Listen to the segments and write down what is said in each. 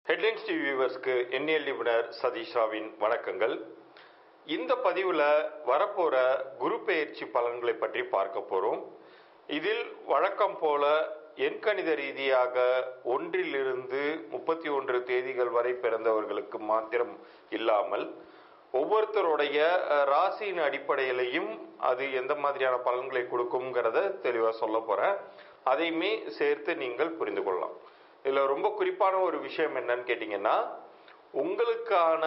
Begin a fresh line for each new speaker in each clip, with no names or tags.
headlines TV வியூவர்ஸ்க்கு எண்ணியல் நிபுணர் சதீஷ் ராவின் வணக்கங்கள் இந்த பதிவில் வரப்போற குரு பெயர்ச்சி பலன்களை பற்றி பார்க்க போறோம் இதில் வழக்கம் போல எண்கணித ரீதியாக ஒன்றிலிருந்து முப்பத்தி ஒன்று தேதிகள் வரை பிறந்தவர்களுக்கு மாத்திரம் இல்லாமல் ஒவ்வொருத்தருடைய அஹ், ராசியின் அடிப்படையிலையும் அது எந்த மாதிரியான பலன்களை கொடுக்குங்கிறத தெளிவாக சொல்ல போறேன் அதையுமே சேர்த்து நீங்கள் புரிந்து கொள்ளலாம் இதில் ரொம்ப குறிப்பான ஒரு விஷயம் என்னன்னு கேட்டிங்கன்னா உங்களுக்கான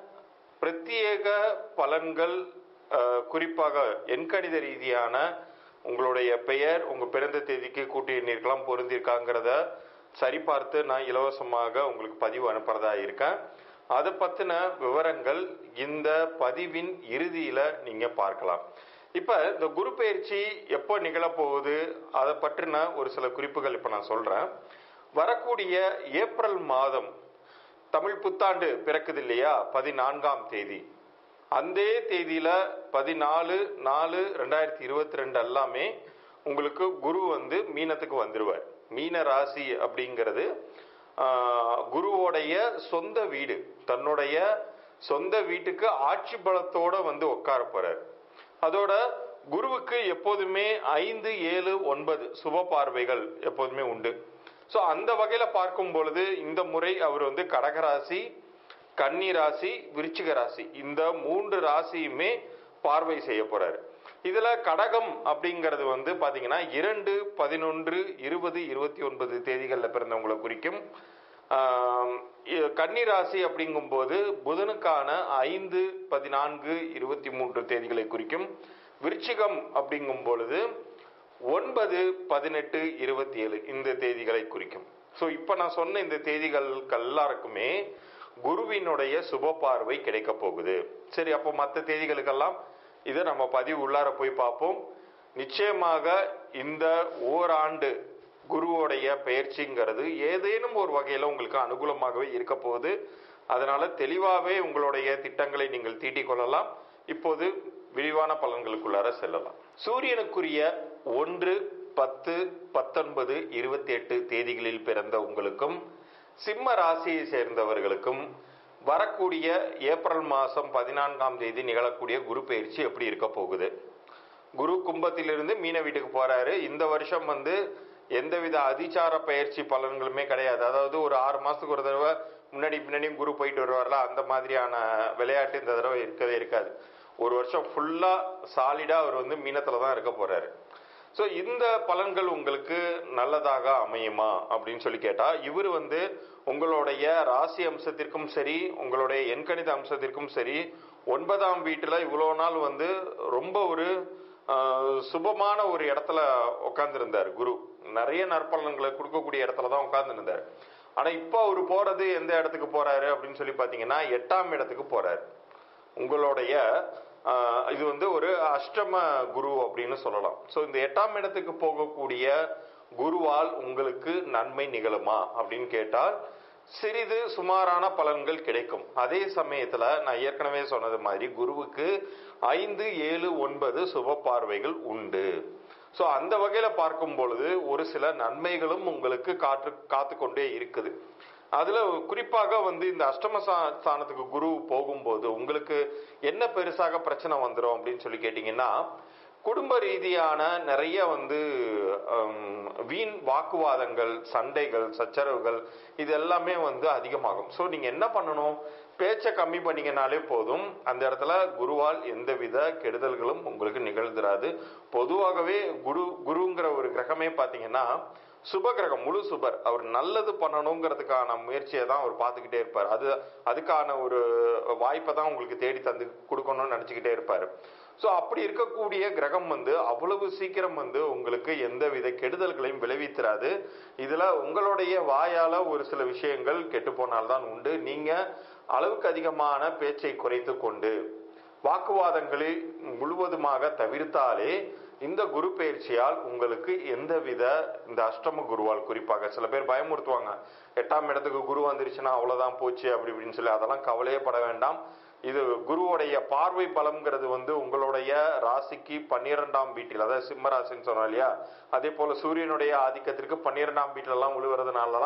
பிரத்யேக பலன்கள் அஹ், குறிப்பாக எண்கணித ரீதியான உங்களுடைய பெயர் உங்க பிறந்த தேதிக்கு கூட்டி எண்ணிருக்கலாம் பொருந்திருக்காங்கிறத சரிபார்த்து நான் இலவசமாக உங்களுக்கு பதிவு அனுப்புறதா இருக்கேன் அதை பத்தின விவரங்கள் இந்த பதிவின் இறுதியில நீங்க பார்க்கலாம் இப்ப இந்த குரு பயிற்சி எப்போ நிகழப்போகுது அதை பற்றின ஒரு சில குறிப்புகள் இப்ப நான் சொல்றேன் வரக்கூடிய ஏப்ரல் மாதம் தமிழ் புத்தாண்டு பிறக்குது இல்லையா பதினான்காம் தேதி அந்த தேதியில பதினாலு நாலு ரெண்டாயிரத்தி இருபத்தி ரெண்டு எல்லாமே உங்களுக்கு குரு வந்து மீனத்துக்கு வந்துருவார் மீன ராசி அப்படிங்கிறது ஆஹ், குருவோடைய சொந்த வீடு தன்னுடைய சொந்த வீட்டுக்கு ஆட்சி பலத்தோட வந்து உட்கார போறார் அதோட குருவுக்கு எப்போதுமே ஐந்து ஏழு ஒன்பது சுப பார்வைகள் எப்போதுமே உண்டு ஸோ அந்த வகையில பார்க்கும் பொழுது இந்த முறை அவர் வந்து கடகராசி கன்னி ராசி விருச்சிக ராசி இந்த மூன்று ராசியுமே பார்வை செய்ய போறாரு இதுல கடகம் அப்படிங்கிறது வந்து பாத்தீங்கன்னா இரண்டு பதினொன்று இருபது இருபத்தி ஒன்பது தேதிகளில் பிறந்தவங்களை குறிக்கும் ஆம், இ- கன்னி ராசி அப்படிங்கும்போது புதனுக்கான ஐந்து பதினான்கு இருபத்தி மூன்று தேதிகளை குறிக்கும் விருச்சிகம் அப்படிங்கும் பொழுது ஒன்பது பதினெட்டு இருபத்தி ஏழு இந்த தேதிகளை குறிக்கும் ஸோ இப்போ நான் சொன்ன இந்த தேதிகளுக்கு எல்லாருக்குமே குருவினுடைய சுப பார்வை கிடைக்க போகுது சரி அப்போ மற்ற தேதிகளுக்கெல்லாம் இதை நம்ம பதிவு உள்ளார போய் பார்ப்போம் நிச்சயமாக இந்த ஓராண்டு குருவோடைய பயிற்சிங்கிறது ஏதேனும் ஒரு வகையில் உங்களுக்கு அனுகூலமாகவே இருக்க போகுது அதனால தெளிவாகவே உங்களுடைய திட்டங்களை நீங்கள் தீட்டிக் கொள்ளலாம் இப்போது விரிவான பலன்களுக்குள்ளார செல்லலாம் சூரியனுக்குரிய ஒன்று பத்து பத்தொன்பது இருபத்தி எட்டு தேதிகளில் பிறந்த உங்களுக்கும் சிம்ம ராசியை சேர்ந்தவர்களுக்கும் வரக்கூடிய ஏப்ரல் மாதம் பதினான்காம் தேதி நிகழக்கூடிய குரு பயிற்சி எப்படி இருக்க போகுது குரு கும்பத்திலிருந்து மீன வீட்டுக்கு போறாரு இந்த வருஷம் வந்து எந்தவித அதிச்சார பயிற்சி பலன்களுமே கிடையாது அதாவது ஒரு ஆறு மாசத்துக்கு ஒரு தடவை முன்னாடி பின்னாடியும் குரு போயிட்டு வருவார்ல அந்த மாதிரியான விளையாட்டு இந்த தடவை இருக்கவே இருக்காது ஒரு வருஷம் ஃபுல்லா சாலிடா அவர் வந்து மீனத்துல தான் இருக்க போறாரு ஸோ இந்த பலன்கள் உங்களுக்கு நல்லதாக அமையுமா அப்படின்னு சொல்லி கேட்டா இவர் வந்து உங்களுடைய ராசி அம்சத்திற்கும் சரி உங்களுடைய எண்கணித அம்சத்திற்கும் சரி ஒன்பதாம் வீட்டுல இவ்வளோ நாள் வந்து ரொம்ப ஒரு ஆஹ், சுபமான ஒரு இடத்துல உட்கார்ந்திருந்தார் குரு நிறைய நற்பலன்களை கொடுக்கக்கூடிய இடத்துல தான் உட்கார்ந்துருந்தார் ஆனா இப்போ அவர் போறது எந்த இடத்துக்கு போறாரு அப்படின்னு சொல்லி பாத்தீங்கன்னா எட்டாம் இடத்துக்கு போறாரு உங்களுடைய ஆஹ், இது வந்து ஒரு அஷ்டம குரு அப்படின்னு சொல்லலாம் ஸோ இந்த எட்டாம் இடத்துக்கு போகக்கூடிய குருவால் உங்களுக்கு நன்மை நிகழுமா அப்படின்னு கேட்டால் சிறிது சுமாரான பலன்கள் கிடைக்கும் அதே சமயத்துல நான் ஏற்கனவே சொன்னது மாதிரி குருவுக்கு ஐந்து ஏழு ஒன்பது சுப பார்வைகள் உண்டு ஸோ அந்த வகையில பார்க்கும் பொழுது ஒரு சில நன்மைகளும் உங்களுக்கு காற்று காத்து கொண்டே இருக்குது அதுல குறிப்பாக வந்து இந்த அஷ்டம சா- ஸ்தானத்துக்கு குரு போகும்போது உங்களுக்கு என்ன பெருசாக பிரச்சனை வந்துடும் அப்படின்னு சொல்லி கேட்டீங்கன்னா குடும்ப ரீதியான நிறைய வந்து ஹம், வீண் வாக்குவாதங்கள் சண்டைகள் சச்சரவுகள் இது எல்லாமே வந்து அதிகமாகும் ஸோ நீங்க என்ன பண்ணணும் பேச்சை கம்மி பண்ணீங்கனாலே போதும் அந்த இடத்துல குருவால் எந்தவித கெடுதல்களும் உங்களுக்கு நிகழ்ந்துராது பொதுவாகவே குரு குருங்கிற ஒரு கிரகமே பார்த்தீங்கன்னா சுப கிரகம் முழு சுபர் அவர் நல்லது பண்ணணுங்கிறதுக்கான முயற்சியை தான் அவர் பார்த்துக்கிட்டே இருப்பார் அது அதுக்கான ஒரு வாய்ப்பை தான் உங்களுக்கு தேடி தந்து கொடுக்கணும்னு நினச்சிக்கிட்டே இருப்பார் ஸோ அப்படி இருக்கக்கூடிய கிரகம் வந்து அவ்வளவு சீக்கிரம் வந்து உங்களுக்கு எந்தவித கெடுதல்களையும் விளைவித்திராது இதுல உங்களுடைய வாயால ஒரு சில விஷயங்கள் கெட்டு போனால்தான் உண்டு நீங்க அளவுக்கு அதிகமான பேச்சை குறைத்து கொண்டு வாக்குவாதங்களை முழுவதுமாக தவிர்த்தாலே இந்த குரு பயிற்சியால் உங்களுக்கு எந்தவித இந்த அஷ்டம குருவால் குறிப்பாக சில பேர் பயமுறுத்துவாங்க எட்டாம் இடத்துக்கு குரு வந்துருச்சுன்னா அவ்வளவுதான் போச்சு அப்படி இப்படின்னு சொல்லி அதெல்லாம் கவலையே பட வேண்டாம் இது குருவுடைய பார்வை பலம்ங்கிறது வந்து உங்களுடைய ராசிக்கு பன்னிரெண்டாம் வீட்டில் அதாவது சிம்ம ராசின்னு சொன்னோம் இல்லையா அதே போல சூரியனுடைய ஆதிக்கத்திற்கு பன்னிரெண்டாம் வீட்டிலலாம் விழுவுறதுனால தான்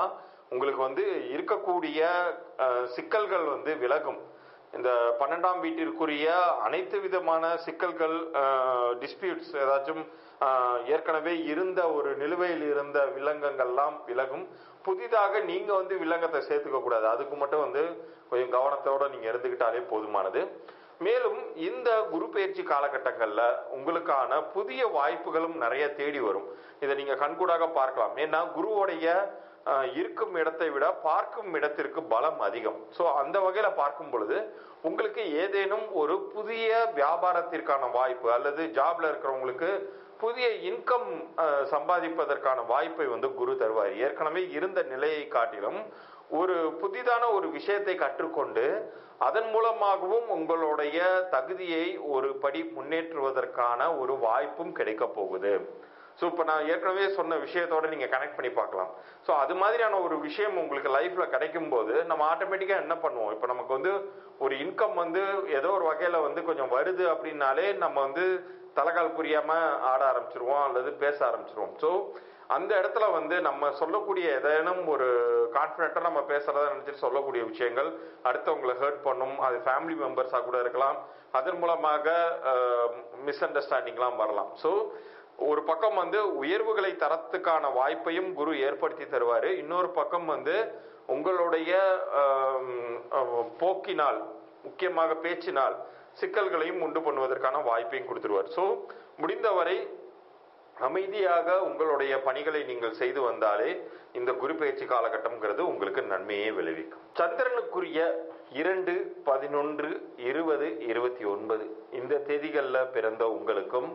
உங்களுக்கு வந்து இருக்கக்கூடிய அஹ், சிக்கல்கள் வந்து விலகும் இந்த பன்னெண்டாம் வீட்டிற்குரிய அனைத்து விதமான சிக்கல்கள் டிஸ்பியூட்ஸ் ஏதாச்சும் அஹ், ஏற்கனவே இருந்த ஒரு நிலுவையில் இருந்த வில்லங்கங்கள்லாம் விலகும் புதிதாக நீங்க வந்து வில்லங்கத்தை சேர்த்துக்க கூடாது அதுக்கு மட்டும் வந்து கொஞ்சம் கவனத்தோட நீங்க இருந்துகிட்டாலே போதுமானது மேலும் இந்த குரு பயிற்சி காலகட்டங்கள்ல உங்களுக்கான புதிய வாய்ப்புகளும் நிறைய தேடி வரும் இதை நீங்க கண்கூடாக பார்க்கலாம் ஏன்னா குருவோடைய அஹ், இருக்கும் இடத்தை விட பார்க்கும் இடத்திற்கு பலம் அதிகம் ஸோ அந்த வகையில பார்க்கும் பொழுது உங்களுக்கு ஏதேனும் ஒரு புதிய வியாபாரத்திற்கான வாய்ப்பு அல்லது ஜாப்ல இருக்கிறவங்களுக்கு புதிய இன்கம் சம்பாதிப்பதற்கான வாய்ப்பை வந்து குரு தருவார் ஏற்கனவே இருந்த நிலையை காட்டிலும் ஒரு புதிதான ஒரு விஷயத்தை கற்றுக்கொண்டு அதன் மூலமாகவும் உங்களுடைய தகுதியை ஒரு படி முன்னேற்றுவதற்கான ஒரு வாய்ப்பும் கிடைக்க போகுது ஸோ இப்போ நான் ஏற்கனவே சொன்ன விஷயத்தோட நீங்கள் கனெக்ட் பண்ணி பார்க்கலாம் ஸோ அது மாதிரியான ஒரு விஷயம் உங்களுக்கு லைஃப்பில் கிடைக்கும் போது நம்ம ஆட்டோமேட்டிக்காக என்ன பண்ணுவோம் இப்போ நமக்கு வந்து ஒரு இன்கம் வந்து ஏதோ ஒரு வகையில் வந்து கொஞ்சம் வருது அப்படின்னாலே நம்ம வந்து தலைகால் புரியாமல் ஆட ஆரம்பிச்சிருவோம் அல்லது பேச ஆரம்பிச்சிருவோம் ஸோ அந்த இடத்துல வந்து நம்ம சொல்லக்கூடிய ஏதேனும் ஒரு கான்ஃபிடென்ட்டாக நம்ம பேசுறதா நினைச்சிட்டு சொல்லக்கூடிய விஷயங்கள் அடுத்தவங்களை ஹர்ட் பண்ணும் அது ஃபேமிலி மெம்பர்ஸாக கூட இருக்கலாம் அதன் மூலமாக மிஸ் அண்டர்ஸ்டாண்டிங்லாம் வரலாம் ஸோ ஒரு பக்கம் வந்து உயர்வுகளை தரத்துக்கான வாய்ப்பையும் குரு ஏற்படுத்தி தருவார் இன்னொரு பக்கம் வந்து உங்களுடைய ஆம், அஹ், போக்கினால் முக்கியமாக பேச்சினால் சிக்கல்களையும் உண்டு பண்ணுவதற்கான வாய்ப்பையும் கொடுத்துருவார் ஸோ முடிந்தவரை அமைதியாக உங்களுடைய பணிகளை நீங்கள் செய்து வந்தாலே இந்த குரு பயிற்சி காலகட்டம்ங்கிறது உங்களுக்கு நன்மையே விளைவிக்கும் சந்திரனுக்குரிய இரண்டு பதினொன்று இருபது இருபத்தி ஒன்பது இந்த தேதிகளில் பிறந்த உங்களுக்கும்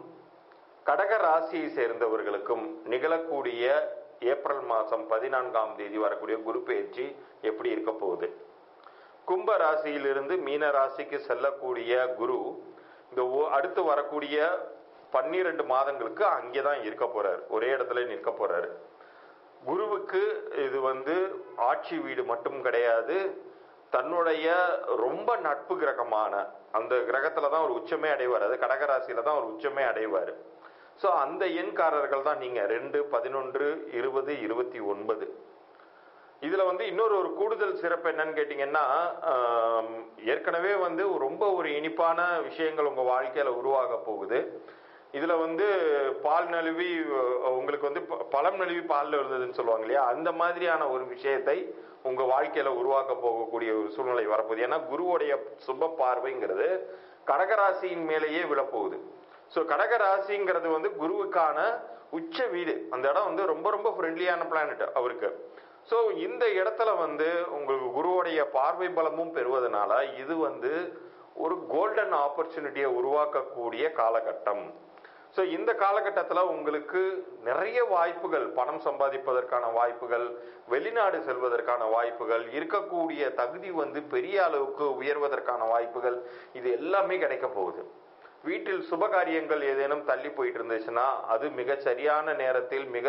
கடக ராசியை சேர்ந்தவர்களுக்கும் நிகழக்கூடிய ஏப்ரல் மாதம் பதினான்காம் தேதி வரக்கூடிய குரு பயிற்சி எப்படி இருக்க போகுது கும்ப ராசியிலிருந்து மீன ராசிக்கு செல்லக்கூடிய குரு இந்த ஒ- அடுத்து வரக்கூடிய பன்னிரண்டு மாதங்களுக்கு அங்கே தான் இருக்க போறார் ஒரே இடத்துல நிற்க போறாரு குருவுக்கு இது வந்து ஆட்சி வீடு மட்டும் கிடையாது தன்னுடைய ரொம்ப நட்பு கிரகமான அந்த கிரகத்துல தான் ஒரு உச்சமே அடைவார் அது கடகராசியில தான் ஒரு உச்சமே அடைவார் ஸோ அந்த எண்காரர்கள் தான் நீங்க ரெண்டு பதினொன்று இருபது இருபத்தி ஒன்பது இதுல வந்து இன்னொரு ஒரு கூடுதல் சிறப்பு என்னன்னு கேட்டீங்கன்னா ஆம், ஏற்கனவே வந்து ரொம்ப ஒரு இனிப்பான விஷயங்கள் உங்க வாழ்க்கையில உருவாக போகுது இதுல வந்து பால் நழுவி அஹ், உங்களுக்கு வந்து ப- பழம் நழுவி பால்ல விழுந்ததுன்னு சொல்லுவாங்க இல்லையா அந்த மாதிரியான ஒரு விஷயத்தை உங்க வாழ்க்கையில உருவாக்க போகக்கூடிய ஒரு சூழ்நிலை வரப்போகுது ஏன்னா குருவுடைய சுப பார்வைங்கிறது கடகராசியின் மேலேயே விழப்போகுது ஸோ கடகராசிங்கிறது வந்து குருவுக்கான உச்ச வீடு அந்த இடம் வந்து ரொம்ப ரொம்ப ஃப்ரெண்ட்லியான பிளானட் அவருக்கு ஸோ இந்த இடத்துல வந்து உங்களுக்கு குருவுடைய பார்வை பலமும் பெறுவதனால இது வந்து ஒரு கோல்டன் ஆப்பர்ச்சுனிட்டியை உருவாக்கக்கூடிய காலகட்டம் ஸோ இந்த காலகட்டத்தில் உங்களுக்கு நிறைய வாய்ப்புகள் பணம் சம்பாதிப்பதற்கான வாய்ப்புகள் வெளிநாடு செல்வதற்கான வாய்ப்புகள் இருக்கக்கூடிய தகுதி வந்து பெரிய அளவுக்கு உயர்வதற்கான வாய்ப்புகள் இது எல்லாமே கிடைக்க போகுது வீட்டில் சுபகாரியங்கள் ஏதேனும் தள்ளி போயிட்டு இருந்துச்சுன்னா அது மிக சரியான நேரத்தில் மிக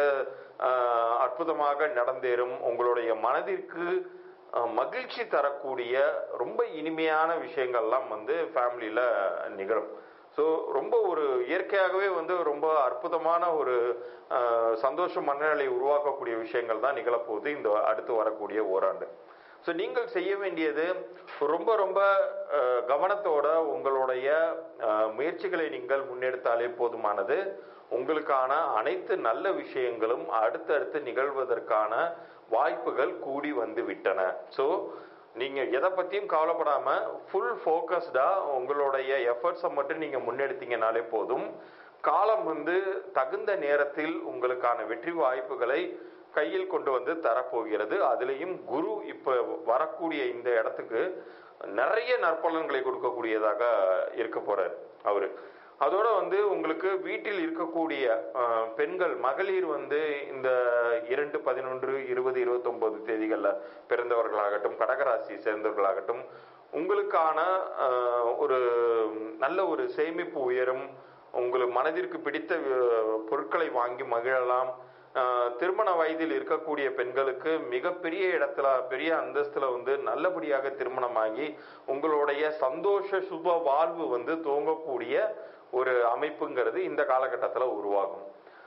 ஆஹ், அற்புதமாக நடந்தேறும் உங்களுடைய மனதிற்கு ஆஹ், மகிழ்ச்சி தரக்கூடிய ரொம்ப இனிமையான விஷயங்கள்லாம் வந்து ஃபேமிலியில நிகழும் ஸோ ரொம்ப ஒரு இயற்கையாகவே வந்து ரொம்ப அற்புதமான ஒரு ஆஹ், சந்தோஷ மனநிலை உருவாக்கக்கூடிய விஷயங்கள் தான் நிகழப்போகுது இந்த அடுத்து வரக்கூடிய ஓராண்டு ஸோ நீங்கள் செய்ய வேண்டியது ரொம்ப ரொம்ப அஹ், கவனத்தோட உங்களுடைய அஹ், முயற்சிகளை நீங்கள் முன்னெடுத்தாலே போதுமானது உங்களுக்கான அனைத்து நல்ல விஷயங்களும் அடுத்தடுத்து நிகழ்வதற்கான வாய்ப்புகள் கூடி வந்து விட்டன ஸோ நீங்க எதை பத்தியும் கவலைப்படாம ஃபுல் ஃபோக்கஸ்டா உங்களுடைய எஃபர்ட்ஸை மட்டும் நீங்க முன்னெடுத்தீங்கனாலே போதும் காலம் வந்து தகுந்த நேரத்தில் உங்களுக்கான வெற்றி வாய்ப்புகளை கையில் கொண்டு வந்து தரப்போகிறது அதுலேயும் குரு இப்போ வரக்கூடிய இந்த இடத்துக்கு நிறைய நற்பலன்களை கொடுக்கக்கூடியதாக இருக்க போறார் அவரு அதோட வந்து உங்களுக்கு வீட்டில் இருக்கக்கூடிய அஹ், பெண்கள் மகளிர் வந்து இந்த இரண்டு பதினொன்று இருபது இருபத்தொன்பது தேதிகளில் பிறந்தவர்களாகட்டும் கடகராசி சேர்ந்தவர்களாகட்டும் உங்களுக்கான அஹ், ஒரு நல்ல ஒரு சேமிப்பு உயரும் உங்களுக்கு மனதிற்கு பிடித்த அஹ், பொருட்களை வாங்கி மகிழலாம் அஹ், திருமண வயதில் இருக்கக்கூடிய பெண்களுக்கு மிகப்பெரிய இடத்துல பெரிய அந்தஸ்துல வந்து நல்லபடியாக திருமணமாகி உங்களுடைய சந்தோஷ சுப வாழ்வு வந்து துவங்கக்கூடிய ஒரு அமைப்புங்கிறது இந்த காலகட்டத்தில் உருவாகும்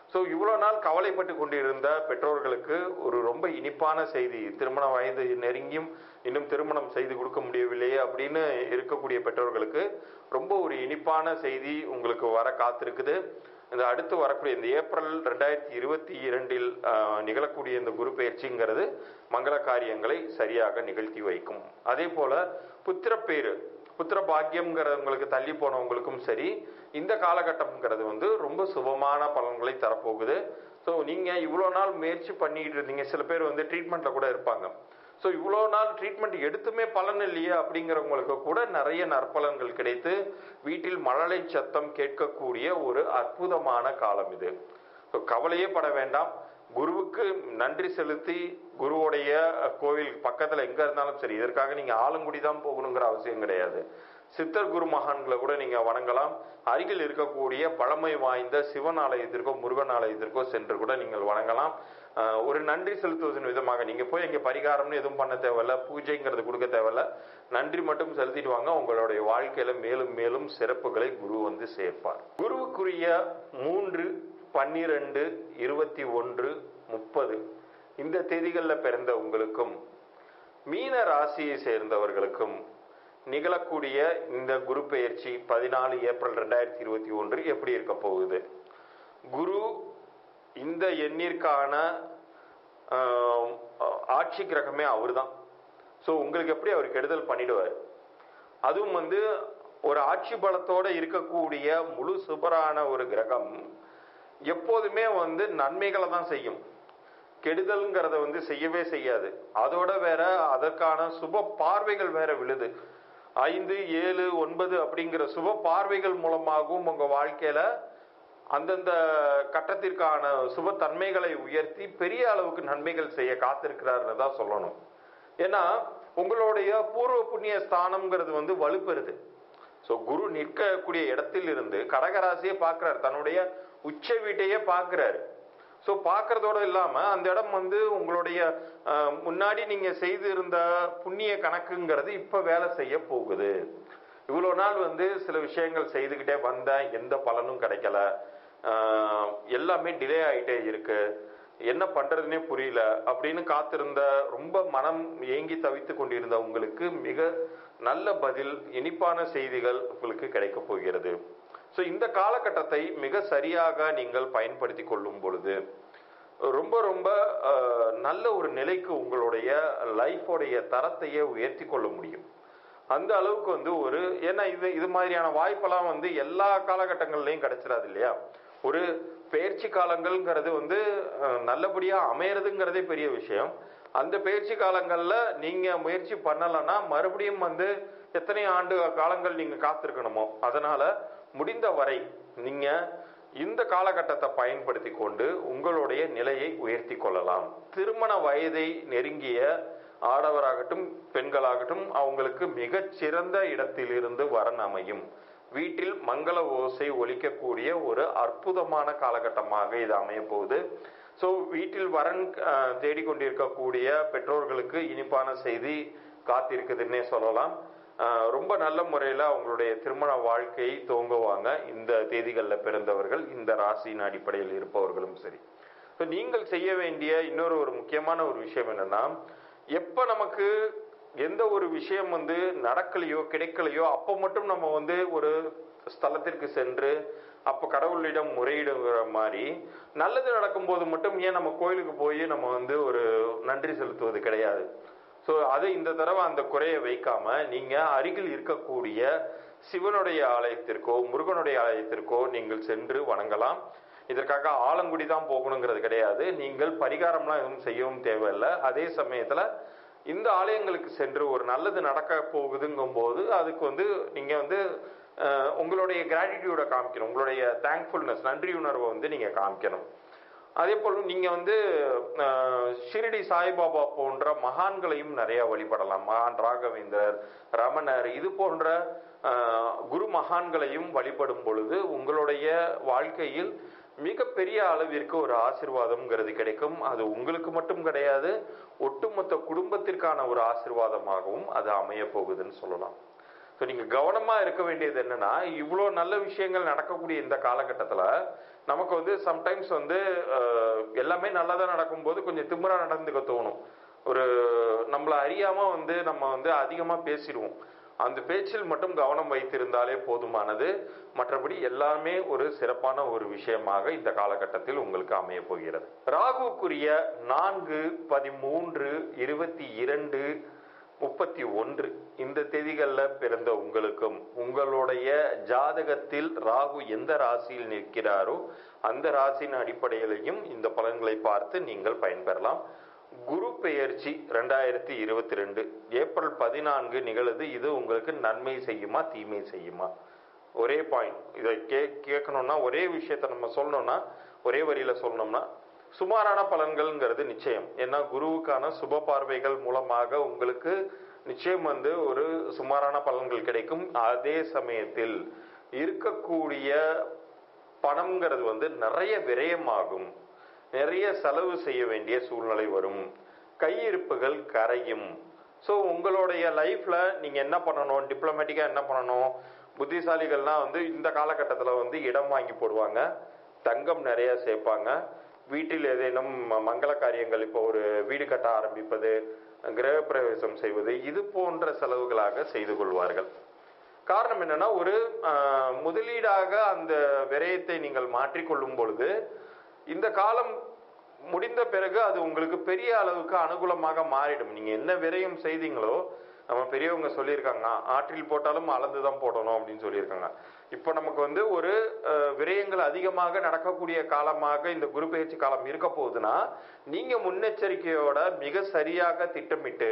ஸோ இவ்வளோ நாள் கவலைப்பட்டு கொண்டிருந்த பெற்றோர்களுக்கு ஒரு ரொம்ப இனிப்பான செய்தி திருமண வயது நெருங்கியும் இன்னும் திருமணம் செய்து கொடுக்க முடியவில்லையே அப்படின்னு இருக்கக்கூடிய பெற்றோர்களுக்கு ரொம்ப ஒரு இனிப்பான செய்தி உங்களுக்கு வர காத்திருக்குது இந்த அடுத்து வரக்கூடிய இந்த ஏப்ரல் ரெண்டாயிரத்தி இருபத்தி இரண்டில் ஆஹ், நிகழக்கூடிய இந்த குரு பயிற்சிங்கிறது மங்கள காரியங்களை சரியாக நிகழ்த்தி வைக்கும் அதே போல புத்திரப்பேறு புத்திர பாக்கியம்ங்கிறவங்களுக்கு தள்ளி போனவங்களுக்கும் சரி இந்த காலகட்டம்ங்கிறது வந்து ரொம்ப சுபமான பலன்களை தரப்போகுது ஸோ நீங்கள் இவ்வளோ நாள் முயற்சி பண்ணிட்டு இருந்தீங்க சில பேர் வந்து ட்ரீட்மெண்ட்டில் கூட இருப்பாங்க ஸோ இவ்வளோ நாள் ட்ரீட்மெண்ட் எடுத்துமே பலன் இல்லையே அப்படிங்கிறவங்களுக்கு கூட நிறைய நற்பலன்கள் கிடைத்து வீட்டில் மழலை சத்தம் கேட்கக்கூடிய ஒரு அற்புதமான காலம் இது ஸோ கவலையே பட வேண்டாம் குருவுக்கு நன்றி செலுத்தி குருவுடைய கோவில் பக்கத்தில் எங்கே இருந்தாலும் சரி இதற்காக நீங்கள் ஆலங்குடி தான் போகணுங்கிற அவசியம் கிடையாது சித்தர் குரு மகான்களை கூட நீங்கள் வணங்கலாம் அருகில் இருக்கக்கூடிய பழமை வாய்ந்த சிவன் ஆலயத்திற்கோ முருகன் ஆலயத்திற்கோ சென்று கூட நீங்கள் வணங்கலாம் ஆஹ் ஒரு நன்றி செலுத்துவதன் விதமாக நீங்க போய் இங்க பரிகாரம்னு எதுவும் பண்ண தேவையில்ல பூஜைங்கிறது கொடுக்க தேவையில்ல நன்றி மட்டும் செலுத்திட்டு வாங்க உங்களுடைய வாழ்க்கையில மேலும் மேலும் சிறப்புகளை குரு வந்து சேர்ப்பார் குருவுக்குரிய மூன்று பன்னிரண்டு இருபத்தி ஒன்று முப்பது இந்த தேதிகளில் பிறந்த உங்களுக்கும் மீன ராசியை சேர்ந்தவர்களுக்கும் நிகழக்கூடிய இந்த குரு பெயர்ச்சி பதினாலு ஏப்ரல் ரெண்டாயிரத்தி இருபத்தி ஒன்று எப்படி இருக்க போகுது குரு இந்த எண்ணிற்கான ஆஹ், ஆட்சி கிரகமே அவர்தான் ஸோ உங்களுக்கு எப்படி அவர் கெடுதல் பண்ணிடுவார் அதுவும் வந்து ஒரு ஆட்சி பலத்தோட இருக்கக்கூடிய முழு சுபரான ஒரு கிரகம் எப்போதுமே வந்து நன்மைகளை தான் செய்யும் கெடுதல்ங்கிறத வந்து செய்யவே செய்யாது அதோட வேற அதற்கான சுப பார்வைகள் வேற விழுது ஐந்து ஏழு ஒன்பது அப்படிங்கிற சுப பார்வைகள் மூலமாகவும் உங்க வாழ்க்கையில அந்தந்த கட்டத்திற்கான சுப தன்மைகளை உயர்த்தி பெரிய அளவுக்கு நன்மைகள் செய்ய காத்திருக்கிறாருன்னு தான் சொல்லணும் ஏன்னா உங்களுடைய பூர்வ புண்ணிய ஸ்தானம்ங்கிறது வந்து வலுப்பெறுது ஸோ குரு நிற்கக்கூடிய இடத்தில் இருந்து கடகராசியை பார்க்கிறார் தன்னுடைய உச்ச வீட்டையே பார்க்கிறாரு ஸோ பார்க்கறதோட இல்லாமல் அந்த இடம் வந்து உங்களுடைய அஹ், முன்னாடி நீங்கள் செய்திருந்த புண்ணிய கணக்குங்கிறது இப்போ வேலை செய்ய போகுது இவ்வளோ நாள் வந்து சில விஷயங்கள் செய்துக்கிட்டே வந்தேன் எந்த பலனும் கிடைக்கல அஹ், எல்லாமே டிலே ஆகிட்டே இருக்கு என்ன பண்றதுனே புரியல அப்படின்னு காத்திருந்த ரொம்ப மனம் ஏங்கி தவித்து கொண்டிருந்த உங்களுக்கு மிக நல்ல பதில் இனிப்பான செய்திகள் உங்களுக்கு கிடைக்க போகிறது ஸோ இந்த காலகட்டத்தை மிக சரியாக நீங்கள் பயன்படுத்தி கொள்ளும் பொழுது ரொம்ப ரொம்ப அஹ், நல்ல ஒரு நிலைக்கு உங்களுடைய லைஃபோடைய தரத்தையே உயர்த்தி கொள்ள முடியும் அந்த அளவுக்கு வந்து ஒரு ஏன்னா இது இது மாதிரியான வாய்ப்பெல்லாம் வந்து எல்லா காலகட்டங்கள்லையும் கிடைச்சிடாது இல்லையா ஒரு பயிற்சி காலங்கள்ங்கிறது வந்து அஹ், நல்லபடியா அமையறதுங்கிறதே பெரிய விஷயம் அந்த பயிற்சி காலங்கள்ல நீங்க முயற்சி பண்ணலைன்னா மறுபடியும் வந்து எத்தனை ஆண்டு காலங்கள் நீங்க காத்திருக்கணுமோ அதனால முடிந்த வரை நீங்க இந்த காலகட்டத்தை பயன்படுத்தி கொண்டு உங்களுடைய நிலையை உயர்த்தி கொள்ளலாம் திருமண வயதை நெருங்கிய ஆடவராகட்டும் பெண்களாகட்டும் அவங்களுக்கு மிகச் சிறந்த இடத்திலிருந்து வரன் அமையும் வீட்டில் மங்கள ஓசை ஒலிக்கக்கூடிய ஒரு அற்புதமான காலகட்டமாக இது அமைய போகுது ஸோ வீட்டில் வரன் அஹ், தேடிக்கொண்டிருக்கக்கூடிய பெற்றோர்களுக்கு இனிப்பான செய்தி காத்திருக்குதுன்னே சொல்லலாம் அஹ், ரொம்ப நல்ல முறையில் அவங்களுடைய திருமண வாழ்க்கையை துவங்குவாங்க இந்த தேதிகளில் பிறந்தவர்கள் இந்த ராசியின் அடிப்படையில் இருப்பவர்களும் சரி ஸோ நீங்கள் செய்ய வேண்டிய இன்னொரு ஒரு முக்கியமான ஒரு விஷயம் என்னன்னா எப்போ நமக்கு எந்த ஒரு விஷயம் வந்து நடக்கலையோ கிடைக்கலையோ அப்போ மட்டும் நம்ம வந்து ஒரு ஸ்தலத்திற்கு சென்று அப்போ கடவுளிடம் முறையிடுங்கிற மாதிரி நல்லது நடக்கும்போது மட்டும் ஏன் நம்ம கோயிலுக்கு போய் நம்ம வந்து ஒரு நன்றி செலுத்துவது கிடையாது ஸோ அதை இந்த தடவை அந்த குறையை வைக்காம நீங்க அருகில் இருக்கக்கூடிய சிவனுடைய ஆலயத்திற்கோ முருகனுடைய ஆலயத்திற்கோ நீங்கள் சென்று வணங்கலாம் இதற்காக ஆலங்குடி தான் போகணுங்கிறது கிடையாது நீங்கள் பரிகாரம்லாம் எதுவும் செய்யவும் தேவையில்லை அதே சமயத்துல இந்த ஆலயங்களுக்கு சென்று ஒரு நல்லது நடக்க போகுதுங்கும் போது அதுக்கு வந்து நீங்க வந்து அஹ், உங்களுடைய கிராட்டிடியூட காமிக்கணும் உங்களுடைய தேங்க்ஃபுல்னஸ் நன்றி உணர்வை வந்து நீங்க காமிக்கணும் அதே போல் நீங்க வந்து அஹ், ஷிரடி சாய்பாபா போன்ற மகான்களையும் நிறைய வழிபடலாம் மகான் ராகவேந்தர் ரமணர் இது போன்ற அஹ், குரு மகான்களையும் வழிபடும் பொழுது உங்களுடைய வாழ்க்கையில் மிகப்பெரிய அளவிற்கு ஒரு ஆசிர்வாதம்ங்கிறது கிடைக்கும் அது உங்களுக்கு மட்டும் கிடையாது ஒட்டுமொத்த குடும்பத்திற்கான ஒரு ஆசிர்வாதமாகவும் அது அமைய போகுதுன்னு சொல்லலாம் ஸோ நீங்கள் கவனமாக இருக்க வேண்டியது என்னன்னா இவ்வளோ நல்ல விஷயங்கள் நடக்கக்கூடிய இந்த காலகட்டத்தில் நமக்கு வந்து சம்டைம்ஸ் வந்து அஹ், எல்லாமே நல்லதாக நடக்கும்போது கொஞ்சம் திமிரா நடந்துக்க தோணும் ஒரு நம்மளை அறியாமல் வந்து நம்ம வந்து அதிகமாக பேசிடுவோம் அந்த பேச்சில் மட்டும் கவனம் வைத்திருந்தாலே போதுமானது மற்றபடி எல்லாமே ஒரு சிறப்பான ஒரு விஷயமாக இந்த காலகட்டத்தில் உங்களுக்கு அமைய போகிறது ராகுக்குரிய நான்கு பதிமூன்று இருபத்தி இரண்டு முப்பத்தி ஒன்று இந்த தேதிகளில் பிறந்த உங்களுக்கும் உங்களுடைய ஜாதகத்தில் ராகு எந்த ராசியில் நிற்கிறாரோ அந்த ராசியின் அடிப்படையிலையும் இந்த பலன்களை பார்த்து நீங்கள் பயன்பெறலாம் குரு பெயர்ச்சி ரெண்டாயிரத்தி இருபத்தி ரெண்டு ஏப்ரல் பதினான்கு நிகழுது இது உங்களுக்கு நன்மை செய்யுமா தீமை செய்யுமா ஒரே பாயிண்ட் இதை கே கேட்கணும்னா ஒரே விஷயத்த நம்ம சொல்லணும்னா ஒரே வரியில சொல்லணும்னா சுமாரான பலன்கள்ங்கிறது நிச்சயம் ஏன்னா குருவுக்கான சுப பார்வைகள் மூலமாக உங்களுக்கு நிச்சயம் வந்து ஒரு சுமாரான பலன்கள் கிடைக்கும் அதே சமயத்தில் இருக்கக்கூடிய பணம்ங்கிறது வந்து நிறைய விரயமாகும் நிறைய செலவு செய்ய வேண்டிய சூழ்நிலை வரும் கையிருப்புகள் கரையும் ஸோ உங்களுடைய லைஃப்ல நீங்க என்ன பண்ணணும் டிப்ளமேட்டிக்கா என்ன பண்ணணும் புத்திசாலிகள்லாம் வந்து இந்த காலகட்டத்தில் வந்து இடம் வாங்கி போடுவாங்க தங்கம் நிறைய சேர்ப்பாங்க வீட்டில் ஏதேனும் ம- மங்கள காரியங்கள் இப்போ ஒரு வீடு கட்ட ஆரம்பிப்பது கிரகப்பிரவேசம் செய்வது இது போன்ற செலவுகளாக செய்து கொள்வார்கள் காரணம் என்னன்னா ஒரு ஆஹ், முதலீடாக அந்த விரயத்தை நீங்கள் மாற்றிக்கொள்ளும் பொழுது இந்த காலம் முடிந்த பிறகு அது உங்களுக்கு பெரிய அளவுக்கு அனுகூலமாக மாறிடும் நீங்க என்ன விரயம் செய்தீங்களோ நம்ம பெரியவங்க சொல்லியிருக்காங்க ஆற்றில் போட்டாலும் அளந்து தான் போடணும் அப்படின்னு சொல்லியிருக்காங்க இப்போ நமக்கு வந்து ஒரு அஹ், விரயங்கள் அதிகமாக நடக்கக்கூடிய காலமாக இந்த குரு பயிற்சி காலம் இருக்க போகுதுன்னா நீங்க முன்னெச்சரிக்கையோட மிக சரியாக திட்டமிட்டு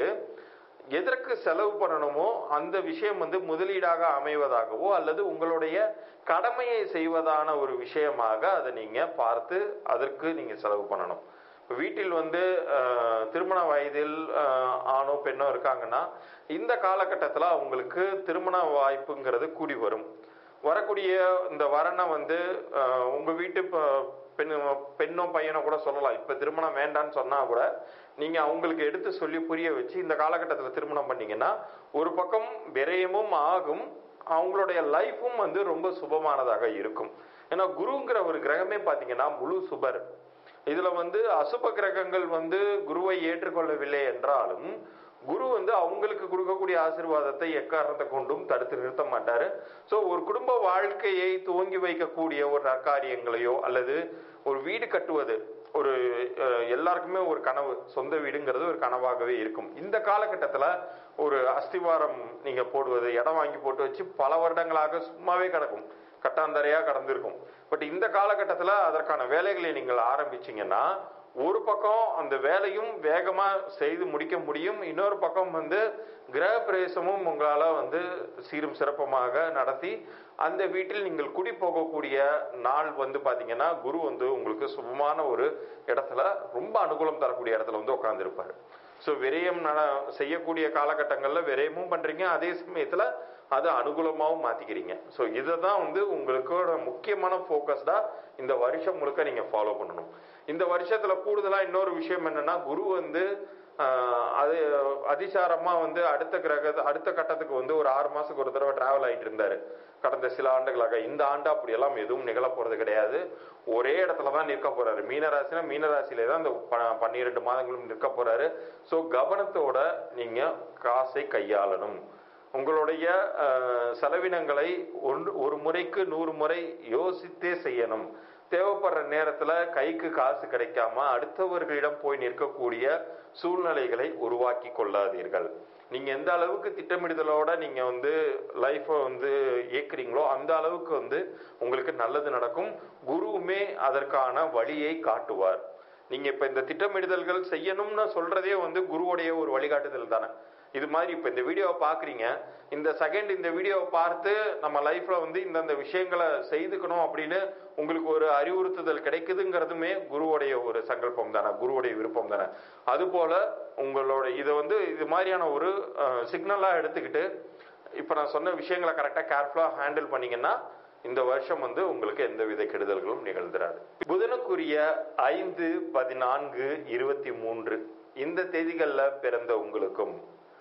எதற்கு செலவு பண்ணணுமோ அந்த விஷயம் வந்து முதலீடாக அமைவதாகவோ அல்லது உங்களுடைய கடமையை செய்வதான ஒரு விஷயமாக அதை நீங்க பார்த்து அதற்கு நீங்க செலவு பண்ணணும் இப்ப வீட்டில் வந்து அஹ், திருமண வயதில் அஹ், ஆணோ பெண்ணோ இருக்காங்கன்னா இந்த காலகட்டத்தில் அவங்களுக்கு திருமண வாய்ப்புங்கிறது கூடி வரும் வரக்கூடிய இந்த வரனை வந்து அஹ், உங்க வீட்டு ப- பெண் பெண்ணோ பையனோ கூட சொல்லலாம் இப்ப திருமணம் வேண்டான்னு சொன்னா கூட நீங்க அவங்களுக்கு எடுத்து சொல்லி புரிய வச்சு இந்த காலகட்டத்தில் திருமணம் பண்ணீங்கன்னா ஒரு பக்கம் விரயமும் ஆகும் அவங்களுடைய லைஃபும் வந்து ரொம்ப சுபமானதாக இருக்கும் ஏன்னா குருங்கிற ஒரு கிரகமே பாத்தீங்கன்னா முழு சுபர் இதுல வந்து அசுப கிரகங்கள் வந்து குருவை ஏற்றுக்கொள்ளவில்லை என்றாலும் குரு வந்து அவங்களுக்கு கொடுக்கக்கூடிய ஆசீர்வாதத்தை எக்காரணத்தை கொண்டும் தடுத்து நிறுத்த மாட்டாரு ஸோ ஒரு குடும்ப வாழ்க்கையை துவங்கி வைக்கக்கூடிய ஒரு நற்காரியங்களையோ அல்லது ஒரு வீடு கட்டுவது ஒரு அஹ், எல்லாருக்குமே ஒரு கனவு சொந்த வீடுங்கிறது ஒரு கனவாகவே இருக்கும் இந்த காலகட்டத்தில் ஒரு அஸ்திவாரம் நீங்க போடுவது இடம் வாங்கி போட்டு வச்சு பல வருடங்களாக சும்மாவே கிடக்கும் கட்டாந்தரையா கடந்திருக்கும் பட் இந்த காலகட்டத்தில் அதற்கான வேலைகளை நீங்கள் ஆரம்பிச்சீங்கன்னா ஒரு பக்கம் அந்த வேலையும் வேகமா செய்து முடிக்க முடியும் இன்னொரு பக்கம் வந்து கிரக பிரவேசமும் உங்களால வந்து சீரும் சிறப்பமாக நடத்தி அந்த வீட்டில் நீங்கள் குடி போகக்கூடிய நாள் வந்து பாத்தீங்கன்னா குரு வந்து உங்களுக்கு சுபமான ஒரு இடத்துல ரொம்ப அனுகூலம் தரக்கூடிய இடத்துல வந்து உட்கார்ந்துருப்பாரு ஸோ விரயம் நட செய்யக்கூடிய காலகட்டங்களில் விரயமும் பண்றீங்க அதே சமயத்துல அது அனுகூலமாகவும் மாத்திக்கிறீங்க ஸோ இதை தான் வந்து உங்களுக்கோட முக்கியமான ஃபோக்கஸ்டா இந்த வருஷம் முழுக்க நீங்க ஃபாலோ பண்ணணும் இந்த வருஷத்துல கூடுதலா இன்னொரு விஷயம் என்னன்னா குரு வந்து ஆஹ், அது அதிசாரமா வந்து அடுத்த கிரக அடுத்த கட்டத்துக்கு வந்து ஒரு ஆறு மாசத்துக்கு ஒரு தடவை டிராவல் ஆயிட்டு இருந்தாரு கடந்த சில ஆண்டுகளாக இந்த ஆண்டு அப்படியெல்லாம் எதுவும் நிகழ போறது கிடையாது ஒரே இடத்துல தான் நிற்க போறாரு மீனராசினா மீனராசியிலே தான் இந்த ப- பன்னிரெண்டு மாதங்களும் நிற்க போறாரு ஸோ கவனத்தோட நீங்க காசை கையாளணும் உங்களுடைய அஹ், செலவினங்களை ஒன்று ஒரு முறைக்கு நூறு முறை யோசித்தே செய்யணும் தேவைப்படுற நேரத்துல கைக்கு காசு கிடைக்காம அடுத்தவர்களிடம் போய் நிற்கக்கூடிய சூழ்நிலைகளை உருவாக்கி கொள்ளாதீர்கள் நீங்க எந்த அளவுக்கு திட்டமிடுதலோட நீங்க வந்து லைஃப்பை வந்து இயக்குறீங்களோ அந்த அளவுக்கு வந்து உங்களுக்கு நல்லது நடக்கும் குருவுமே அதற்கான வழியை காட்டுவார் நீங்க இப்ப இந்த திட்டமிடுதல்கள் செய்யணும்னு சொல்றதே வந்து குருவுடைய ஒரு வழிகாட்டுதல் தானே இது மாதிரி இப்ப இந்த வீடியோவை பாக்குறீங்க இந்த செகண்ட் இந்த வீடியோவை பார்த்து நம்ம லைஃப்ல வந்து இந்தந்த விஷயங்களை செய்துக்கணும் அப்படின்னு உங்களுக்கு ஒரு அறிவுறுத்துதல் கிடைக்குதுங்கிறதுமே குருவுடைய ஒரு சங்கல்பம் தானே குருவுடைய விருப்பம் தானே அதுபோல உங்களோட இதை வந்து இது மாதிரியான ஒரு சிக்னலா எடுத்துக்கிட்டு இப்ப நான் சொன்ன விஷயங்களை கரெக்டா கேர்ஃபுல்லா ஹேண்டில் பண்ணீங்கன்னா இந்த வருஷம் வந்து உங்களுக்கு எந்த வித கெடுதல்களும் நிகழ்ந்துராது புதனுக்குரிய ஐந்து பதினான்கு இருபத்தி மூன்று இந்த தேதிகளில் பிறந்த உங்களுக்கும்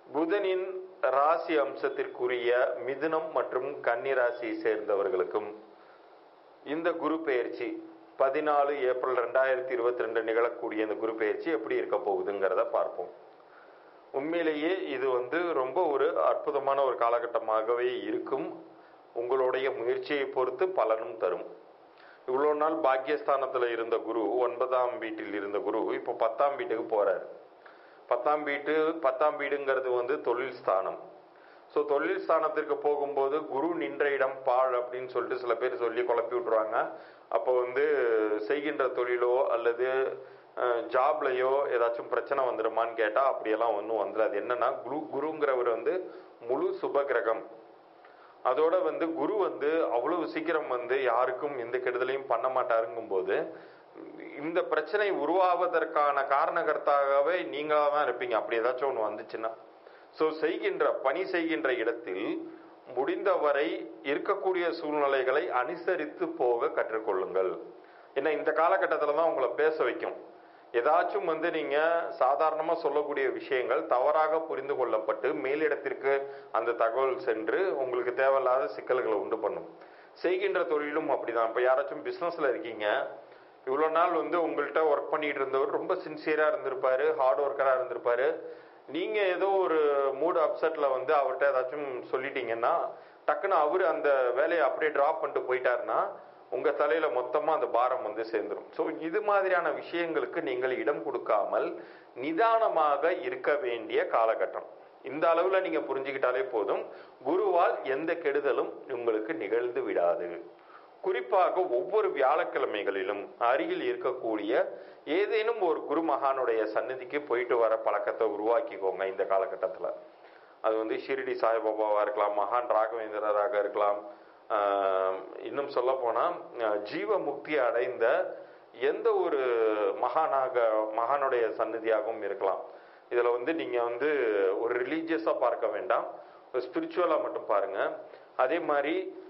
புதனின் ராசி அம்சத்திற்குரிய மிதுனம் மற்றும் கன்னி ராசியை சேர்ந்தவர்களுக்கும் இந்த குரு பெயர்ச்சி பதினாலு ஏப்ரல் ரெண்டாயிரத்தி இருபத்தி ரெண்டு நிகழக்கூடிய இந்த குரு பெயர்ச்சி எப்படி இருக்க போகுதுங்கிறத பார்ப்போம் உண்மையிலேயே இது வந்து ரொம்ப ஒரு அற்புதமான ஒரு காலகட்டமாகவே இருக்கும் உங்களுடைய முயற்சியை பொறுத்து பலனும் தரும் இவ்வளோ நாள் பாக்கியஸ்தானத்தில் இருந்த குரு ஒன்பதாம் வீட்டில் இருந்த குரு இப்போ பத்தாம் வீட்டுக்கு போறாரு பத்தாம் வீட்டு பத்தாம் வீடுங்கிறது வந்து தொழில் ஸ்தானம் ஸோ தொழில் ஸ்தானத்திற்கு போகும்போது குரு நின்ற இடம் பாழ் அப்படின்னு சொல்லிட்டு சில பேர் சொல்லி குழப்பி விட்டுருவாங்க அப்போ வந்து செய்கின்ற தொழிலோ அல்லது ஜாப்லையோ ஏதாச்சும் பிரச்சனை வந்துடுமான்னு கேட்டால் அப்படியெல்லாம் ஒன்றும் வந்துடாது என்னன்னா குரு குருங்கிறவர் வந்து முழு சுப கிரகம் அதோட வந்து குரு வந்து அவ்வளவு சீக்கிரம் வந்து யாருக்கும் எந்த கெடுதலையும் பண்ண மாட்டாருங்கும் போது இந்த பிரச்சனை உருவாவதற்கான காரணகர்த்தாகவே நீங்களாக தான் இருப்பீங்க அப்படி ஏதாச்சும் ஒன்று வந்துச்சுன்னா ஸோ செய்கின்ற பணி செய்கின்ற இடத்தில் முடிந்தவரை இருக்கக்கூடிய சூழ்நிலைகளை அனுசரித்து போக கற்றுக்கொள்ளுங்கள் ஏன்னா இந்த காலகட்டத்தில் தான் உங்களை பேச வைக்கும் ஏதாச்சும் வந்து நீங்க சாதாரணமா சொல்லக்கூடிய விஷயங்கள் தவறாக புரிந்து கொள்ளப்பட்டு மேலிடத்திற்கு அந்த தகவல் சென்று உங்களுக்கு தேவையில்லாத சிக்கல்களை உண்டு பண்ணும் செய்கின்ற தொழிலும் அப்படிதான் இப்ப யாராச்சும் பிசினஸ்ல இருக்கீங்க இவ்வளோ நாள் வந்து உங்கள்கிட்ட ஒர்க் பண்ணிட்டு இருந்தவர் ரொம்ப சின்சியரா இருந்திருப்பாரு ஹார்ட் ஒர்க்கரா இருந்திருப்பாரு நீங்க ஏதோ ஒரு மூட் அப்செட்ல வந்து அவர்கிட்ட ஏதாச்சும் சொல்லிட்டீங்கன்னா டக்குன்னு அவரு அந்த வேலையை அப்படியே டிராப் பண்ணிட்டு போயிட்டாருன்னா உங்க தலையில மொத்தமா அந்த பாரம் வந்து சேர்ந்துடும் ஸோ இது மாதிரியான விஷயங்களுக்கு நீங்கள் இடம் கொடுக்காமல் நிதானமாக இருக்க வேண்டிய காலகட்டம் இந்த அளவுல நீங்க புரிஞ்சுக்கிட்டாலே போதும் குருவால் எந்த கெடுதலும் உங்களுக்கு நிகழ்ந்து விடாது குறிப்பாக ஒவ்வொரு வியாழக்கிழமைகளிலும் அருகில் இருக்கக்கூடிய ஏதேனும் ஒரு குரு மகானுடைய சன்னதிக்கு போயிட்டு வர பழக்கத்தை உருவாக்கிக்கோங்க இந்த காலகட்டத்தில் அது வந்து ஷிரடி சாய்பாபாவா இருக்கலாம் மகான் ராகவேந்திரராக இருக்கலாம் இன்னும் சொல்ல போனா ஜீவ முக்தி அடைந்த எந்த ஒரு மகானாக மகானுடைய சன்னதியாகவும் இருக்கலாம் இதுல வந்து நீங்க வந்து ஒரு ரிலீஜியஸா பார்க்க வேண்டாம் ஸ்பிரிச்சுவலா மட்டும் பாருங்க அதே மாதிரி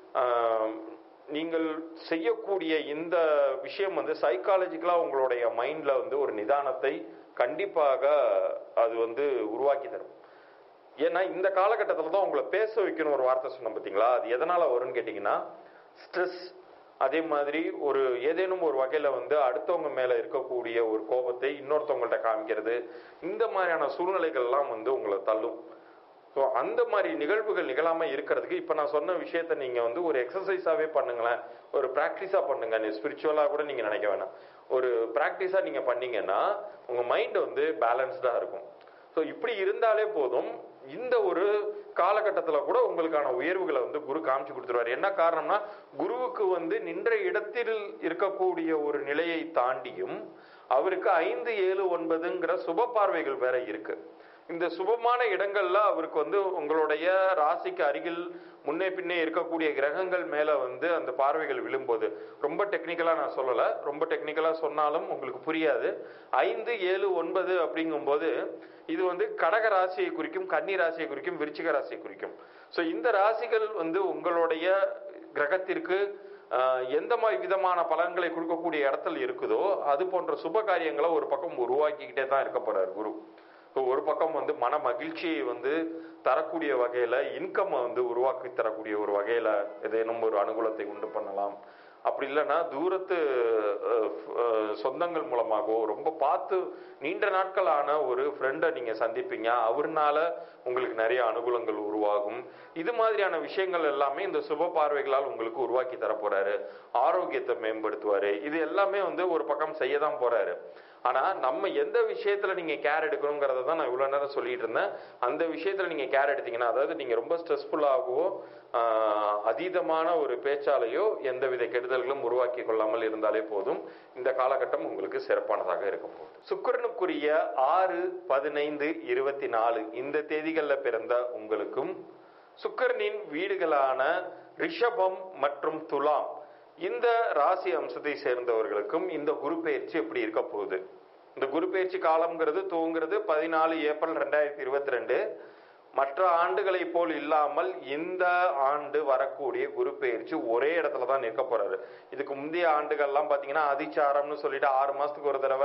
நீங்கள் செய்யக்கூடிய இந்த விஷயம் வந்து சைக்காலஜிக்கலா உங்களுடைய மைண்ட்ல வந்து ஒரு நிதானத்தை கண்டிப்பாக அது வந்து உருவாக்கி தரும் ஏன்னா இந்த காலகட்டத்தில் தான் உங்களை பேச வைக்கணும் ஒரு வார்த்தை சொன்ன பார்த்தீங்களா அது எதனால வரும்னு கேட்டிங்கன்னா ஸ்ட்ரெஸ் அதே மாதிரி ஒரு ஏதேனும் ஒரு வகையில வந்து அடுத்தவங்க மேல இருக்கக்கூடிய ஒரு கோபத்தை இன்னொருத்தவங்கள்ட்ட காமிக்கிறது இந்த மாதிரியான சூழ்நிலைகள்லாம் வந்து உங்களை தள்ளும் ஸோ அந்த மாதிரி நிகழ்வுகள் நிகழாம இருக்கிறதுக்கு இப்போ நான் சொன்ன விஷயத்த நீங்க வந்து ஒரு எக்ஸசைஸாவே பண்ணுங்களேன் ஒரு ப்ராக்டிஸா பண்ணுங்க நீ ஸ்பிரிச்சுவலா கூட நீங்க நினைக்க வேணாம் ஒரு ப்ராக்டிஸா நீங்க பண்ணீங்கன்னா உங்க மைண்ட் வந்து பேலன்ஸ்டா இருக்கும் ஸோ இப்படி இருந்தாலே போதும் இந்த ஒரு காலகட்டத்தில் கூட உங்களுக்கான உயர்வுகளை வந்து குரு காமிச்சு கொடுத்துருவார் என்ன காரணம்னா குருவுக்கு வந்து நின்ற இடத்தில் இருக்கக்கூடிய ஒரு நிலையை தாண்டியும் அவருக்கு ஐந்து ஏழு ஒன்பதுங்கிற சுப பார்வைகள் வேற இருக்கு இந்த சுபமான இடங்கள்ல அவருக்கு வந்து உங்களுடைய ராசிக்கு அருகில் முன்னே பின்னே இருக்கக்கூடிய கிரகங்கள் மேல வந்து அந்த பார்வைகள் விழும்போது ரொம்ப டெக்னிக்கலா நான் சொல்லல ரொம்ப டெக்னிக்கலா சொன்னாலும் உங்களுக்கு புரியாது ஐந்து ஏழு ஒன்பது அப்படிங்கும்போது இது வந்து கடக ராசியை குறிக்கும் கன்னி ராசியை குறிக்கும் விருச்சிக ராசியை குறிக்கும் ஸோ இந்த ராசிகள் வந்து உங்களுடைய கிரகத்திற்கு எந்த மாதிரி விதமான பலன்களை கொடுக்கக்கூடிய இடத்துல இருக்குதோ அது போன்ற சுப காரியங்களை ஒரு பக்கம் உருவாக்கிக்கிட்டே தான் இருக்க போறார் குரு ஒரு பக்கம் வந்து மன மகிழ்ச்சியை வந்து தரக்கூடிய வகையில இன்கம் வந்து உருவாக்கி தரக்கூடிய ஒரு வகையில ஏதேனும் ஒரு அனுகூலத்தை உண்டு பண்ணலாம் அப்படி இல்லைன்னா தூரத்து சொந்தங்கள் மூலமாகவோ ரொம்ப பார்த்து நீண்ட நாட்களான ஒரு ஃப்ரெண்டை நீங்க சந்திப்பீங்க அவர்னால உங்களுக்கு நிறைய அனுகூலங்கள் உருவாகும் இது மாதிரியான விஷயங்கள் எல்லாமே இந்த சுப பார்வைகளால் உங்களுக்கு உருவாக்கி தர போறாரு ஆரோக்கியத்தை மேம்படுத்துவாரு இது எல்லாமே வந்து ஒரு பக்கம் செய்ய தான் போறாரு ஆனா நம்ம எந்த விஷயத்துல நீங்க கேர் எடுக்கணுங்கிறத தான் நான் இவ்வளவு நேரம் சொல்லிட்டு இருந்தேன் அந்த விஷயத்துல நீங்க கேர் எடுத்தீங்கன்னா அதாவது நீங்க ரொம்ப ஸ்ட்ரெஸ்ஃபுல்லாகவோ அதீதமான ஒரு பேச்சாலையோ எந்தவித கெடுதல்களும் உருவாக்கி கொள்ளாமல் இருந்தாலே போதும் இந்த காலகட்டம் உங்களுக்கு சிறப்பானதாக இருக்க போகுது சுக்கரனுக்குரிய ஆறு பதினைந்து இருபத்தி நாலு இந்த தேதிகளில் பிறந்த உங்களுக்கும் சுக்கரனின் வீடுகளான ரிஷபம் மற்றும் துலாம் இந்த ராசி அம்சத்தை சேர்ந்தவர்களுக்கும் இந்த குரு பயிற்சி எப்படி இருக்க போகுது இந்த குரு பயிற்சி காலம்ங்கிறது துவங்குறது பதினாலு ஏப்ரல் ரெண்டாயிரத்தி இருபத்தி ரெண்டு மற்ற ஆண்டுகளை போல் இல்லாமல் இந்த ஆண்டு வரக்கூடிய குரு பயிற்சி ஒரே இடத்துல தான் நிற்க போறாரு இதுக்கு முந்தைய ஆண்டுகள்லாம் பாத்தீங்கன்னா அதிச்சாரம்னு சொல்லிட்டு ஆறு மாசத்துக்கு ஒரு தடவை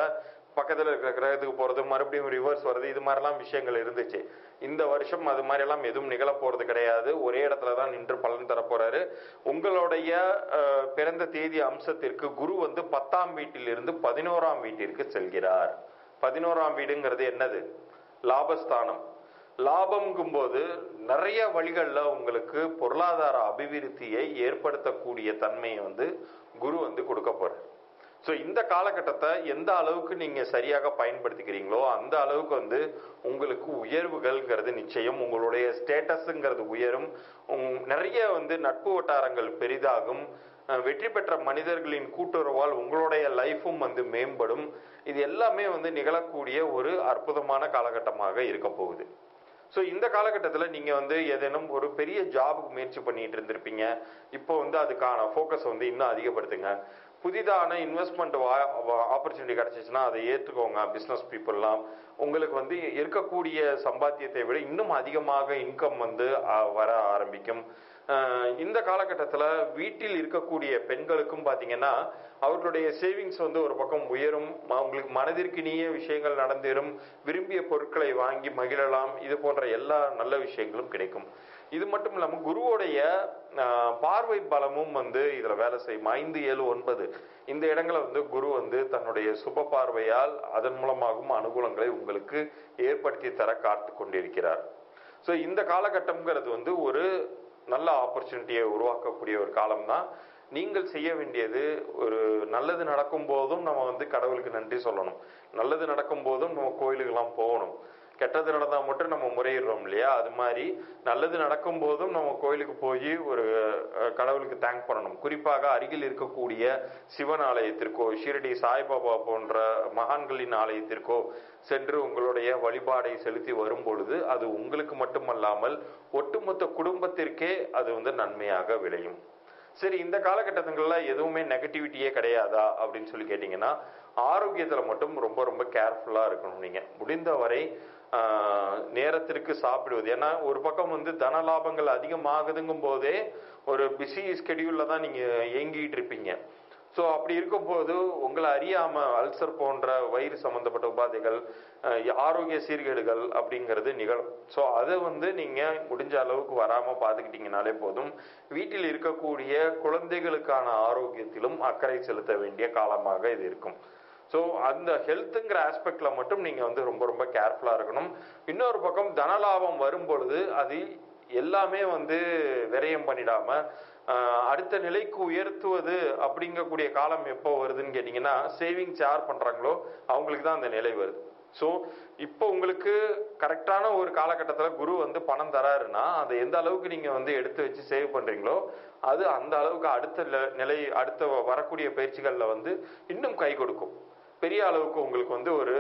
பக்கத்தில் இருக்கிற கிரகத்துக்கு போகிறது மறுபடியும் ரிவர்ஸ் வர்றது இது மாதிரிலாம் விஷயங்கள் இருந்துச்சு இந்த வருஷம் அது மாதிரிலாம் எதுவும் நிகழ போகிறது கிடையாது ஒரே இடத்துல தான் நின்று பலன் தர போறாரு உங்களுடைய அஹ், பிறந்த தேதி அம்சத்திற்கு குரு வந்து பத்தாம் வீட்டிலிருந்து பதினோராம் வீட்டிற்கு செல்கிறார் பதினோராம் வீடுங்கிறது என்னது லாபஸ்தானம் லாபம்ங்கும் போது நிறைய வழிகளில் உங்களுக்கு பொருளாதார அபிவிருத்தியை ஏற்படுத்தக்கூடிய தன்மையை வந்து குரு வந்து கொடுக்க போறார் ஸோ இந்த காலகட்டத்தை எந்த அளவுக்கு நீங்க சரியாக பயன்படுத்திக்கிறீங்களோ அந்த அளவுக்கு வந்து உங்களுக்கு உயர்வுகள்ங்கிறது நிச்சயம் உங்களுடைய ஸ்டேட்டஸுங்கிறது உயரும் உங்- நிறைய வந்து நட்பு வட்டாரங்கள் பெரிதாகும் அஹ் வெற்றி பெற்ற மனிதர்களின் கூட்டுறவால் உங்களுடைய லைஃபும் வந்து மேம்படும் இது எல்லாமே வந்து நிகழக்கூடிய ஒரு அற்புதமான காலகட்டமாக இருக்க போகுது ஸோ இந்த காலகட்டத்தில் நீங்கள் வந்து ஏதேனும் ஒரு பெரிய ஜாபுக்கு முயற்சி பண்ணிட்டு இருந்திருப்பீங்க இப்போ வந்து அதுக்கான ஃபோக்கஸ் வந்து இன்னும் அதிகப்படுத்துங்க புதிதான இன்வெஸ்ட்மெண்ட் ஆப்பர்ச்சுனிட்டி கிடைச்சிச்சுன்னா அதை ஏற்றுக்கோங்க பிஸ்னஸ் பீப்புளெலாம் உங்களுக்கு வந்து இருக்கக்கூடிய சம்பாத்தியத்தை விட இன்னும் அதிகமாக இன்கம் வந்து அஹ், வர ஆரம்பிக்கும் அஹ், இந்த காலகட்டத்தில் வீட்டில் இருக்கக்கூடிய பெண்களுக்கும் பார்த்தீங்கன்னா அவர்களுடைய சேவிங்ஸ் வந்து ஒரு பக்கம் உயரும் ம- அவங்களுக்கு மனதிற்கினிய விஷயங்கள் நடந்தேறும் விரும்பிய பொருட்களை வாங்கி மகிழலாம் இது போன்ற எல்லா நல்ல விஷயங்களும் கிடைக்கும் இது மட்டும் இல்லாமல் குருவோடைய ஆஹ், பார்வை பலமும் வந்து இதுல வேலை செய்யும் ஐந்து ஏழு ஒன்பது இந்த இடங்களை வந்து குரு வந்து தன்னுடைய சுப பார்வையால் அதன் மூலமாகவும் அனுகூலங்களை உங்களுக்கு ஏற்படுத்தி தர காத்து கொண்டிருக்கிறார் ஸோ இந்த காலகட்டம்ங்கிறது வந்து ஒரு நல்ல ஆப்பர்ச்சுனிட்டியை உருவாக்கக்கூடிய ஒரு காலம்தான் நீங்கள் செய்ய வேண்டியது ஒரு நல்லது நடக்கும் போதும் நம்ம வந்து கடவுளுக்கு நன்றி சொல்லணும் நல்லது நடக்கும் போதும் நம்ம கோயிலுக்கெல்லாம் போகணும் கெட்டது நடந்தால் மட்டும் நம்ம முறையிடுறோம் இல்லையா அது மாதிரி நல்லது நடக்கும் போதும் நம்ம கோயிலுக்கு போய் ஒரு அஹ், கடவுளுக்கு தேங்க் பண்ணணும் குறிப்பாக அருகில் இருக்கக்கூடிய சிவன் ஆலயத்திற்கோ ஷிரடி சாய்பாபா போன்ற மகான்களின் ஆலயத்திற்கோ சென்று உங்களுடைய வழிபாடை செலுத்தி வரும் பொழுது அது உங்களுக்கு மட்டுமல்லாமல் ஒட்டுமொத்த குடும்பத்திற்கே அது வந்து நன்மையாக விளையும் சரி இந்த காலகட்டத்துங்கள்ல எதுவுமே நெகட்டிவிட்டியே கிடையாதா அப்படின்னு சொல்லி கேட்டிங்கன்னா ஆரோக்கியத்தில் மட்டும் ரொம்ப ரொம்ப கேர்ஃபுல்லாக இருக்கணும் நீங்கள் முடிந்தவரை ஆஹ், நேரத்திற்கு சாப்பிடுவது ஏன்னா ஒரு பக்கம் வந்து தன லாபங்கள் அதிகமாகுதுங்கும் போதே ஒரு பிஸி ஸ்கெடியூலில் தான் நீங்கள் இயங்கிட்டு இருப்பீங்க ஸோ அப்படி இருக்கும்போது உங்களை அறியாம அல்சர் போன்ற வயிறு சம்பந்தப்பட்ட உபாதைகள் அஹ், ஆரோக்கிய சீர்கேடுகள் அப்படிங்கிறது நிகழும் ஸோ அதை வந்து நீங்க முடிஞ்ச அளவுக்கு வராம பார்த்துக்கிட்டீங்கனாலே போதும் வீட்டில் இருக்கக்கூடிய குழந்தைகளுக்கான ஆரோக்கியத்திலும் அக்கறை செலுத்த வேண்டிய காலமாக இது இருக்கும் ஸோ அந்த ஹெல்த்துங்கிற ஆஸ்பெக்ட்ல மட்டும் நீங்க வந்து ரொம்ப ரொம்ப கேர்ஃபுல்லா இருக்கணும் இன்னொரு பக்கம் தனலாபம் வரும் பொழுது அது எல்லாமே வந்து விரயம் பண்ணிடாம ஆஹ், அடுத்த நிலைக்கு உயர்த்துவது அப்படிங்கக்கூடிய காலம் எப்போ வருதுன்னு கேட்டிங்கன்னா சேவிங்ஸ் யார் பண்றாங்களோ அவங்களுக்கு தான் அந்த நிலை வருது ஸோ இப்போ உங்களுக்கு கரெக்டான ஒரு காலகட்டத்தில் குரு வந்து பணம் தராருன்னா அதை எந்த அளவுக்கு நீங்கள் வந்து எடுத்து வச்சு சேவ் பண்ணுறீங்களோ அது அந்த அளவுக்கு அடுத்த நில- நிலை அடுத்த வரக்கூடிய பயிற்சிகளில் வந்து இன்னும் கை கொடுக்கும் பெரிய அளவுக்கு உங்களுக்கு வந்து ஒரு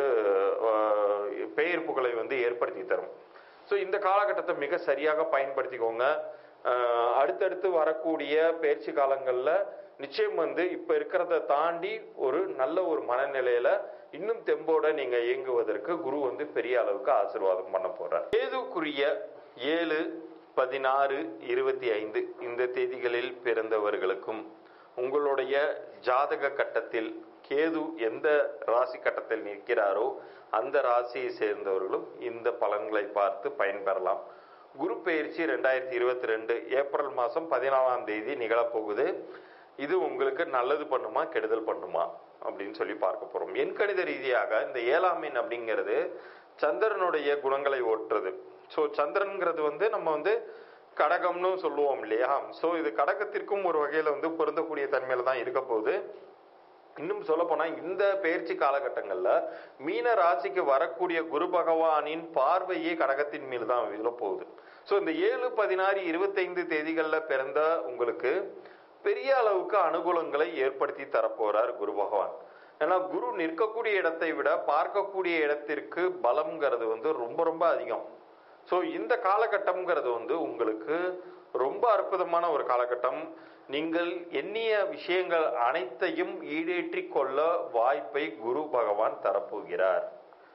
ஆஹ், பெயர் புகழை வந்து ஏற்படுத்தி தரும் ஸோ இந்த காலகட்டத்தை மிக சரியாக பயன்படுத்திக்கோங்க ஆஹ், அடுத்தடுத்து வரக்கூடிய பயிற்சி காலங்களில் நிச்சயம் வந்து இப்போ இருக்கிறத தாண்டி ஒரு நல்ல ஒரு மனநிலையில இன்னும் தெம்போட நீங்க இயங்குவதற்கு குரு வந்து பெரிய அளவுக்கு ஆசீர்வாதம் பண்ண போறார் கேதுக்குரிய ஏழு பதினாறு இருபத்தி ஐந்து இந்த தேதிகளில் பிறந்தவர்களுக்கும் உங்களுடைய ஜாதக கட்டத்தில் கேது எந்த ராசி கட்டத்தில் நிற்கிறாரோ அந்த ராசியை சேர்ந்தவர்களும் இந்த பலன்களை பார்த்து பயன்பெறலாம் குரு பெயர்ச்சி ரெண்டாயிரத்தி இருபத்தி ரெண்டு ஏப்ரல் மாதம் பதினாலாம் தேதி நிகழப்போகுது இது உங்களுக்கு நல்லது பண்ணுமா கெடுதல் பண்ணுமா அப்படின்னு சொல்லி பார்க்க போறோம் எண்கணித ரீதியாக இந்த ஏழாம் எண் அப்படிங்கிறது சந்திரனுடைய குணங்களை ஓட்டுறது ஸோ சந்திரன்கிறது வந்து நம்ம வந்து கடகம்னு சொல்லுவோம் இல்லையா ஸோ இது கடகத்திற்கும் ஒரு வகையில் வந்து பொருந்தக்கூடிய தன்மையில தான் இருக்க போகுது இன்னும் சொல்ல போனா இந்த பயிற்சி காலகட்டங்கள்ல மீன ராசிக்கு வரக்கூடிய குரு பகவானின் பார்வையே கடகத்தின் மீது தான் விழப்போகுது ஸோ இந்த ஏழு பதினாறு இருபத்தைந்து தேதிகளில் பிறந்த உங்களுக்கு பெரிய அளவுக்கு அனுகூலங்களை ஏற்படுத்தி தரப்போறார் குரு பகவான் ஏன்னா குரு நிற்கக்கூடிய இடத்தை விட பார்க்கக்கூடிய இடத்திற்கு பலம்ங்கிறது வந்து ரொம்ப ரொம்ப அதிகம் ஸோ இந்த காலகட்டம்ங்கிறது வந்து உங்களுக்கு ரொம்ப அற்புதமான ஒரு காலகட்டம் நீங்கள் எண்ணிய விஷயங்கள் அனைத்தையும் ஈடேற்றிக் கொள்ள வாய்ப்பை குரு பகவான் தரப்போகிறார்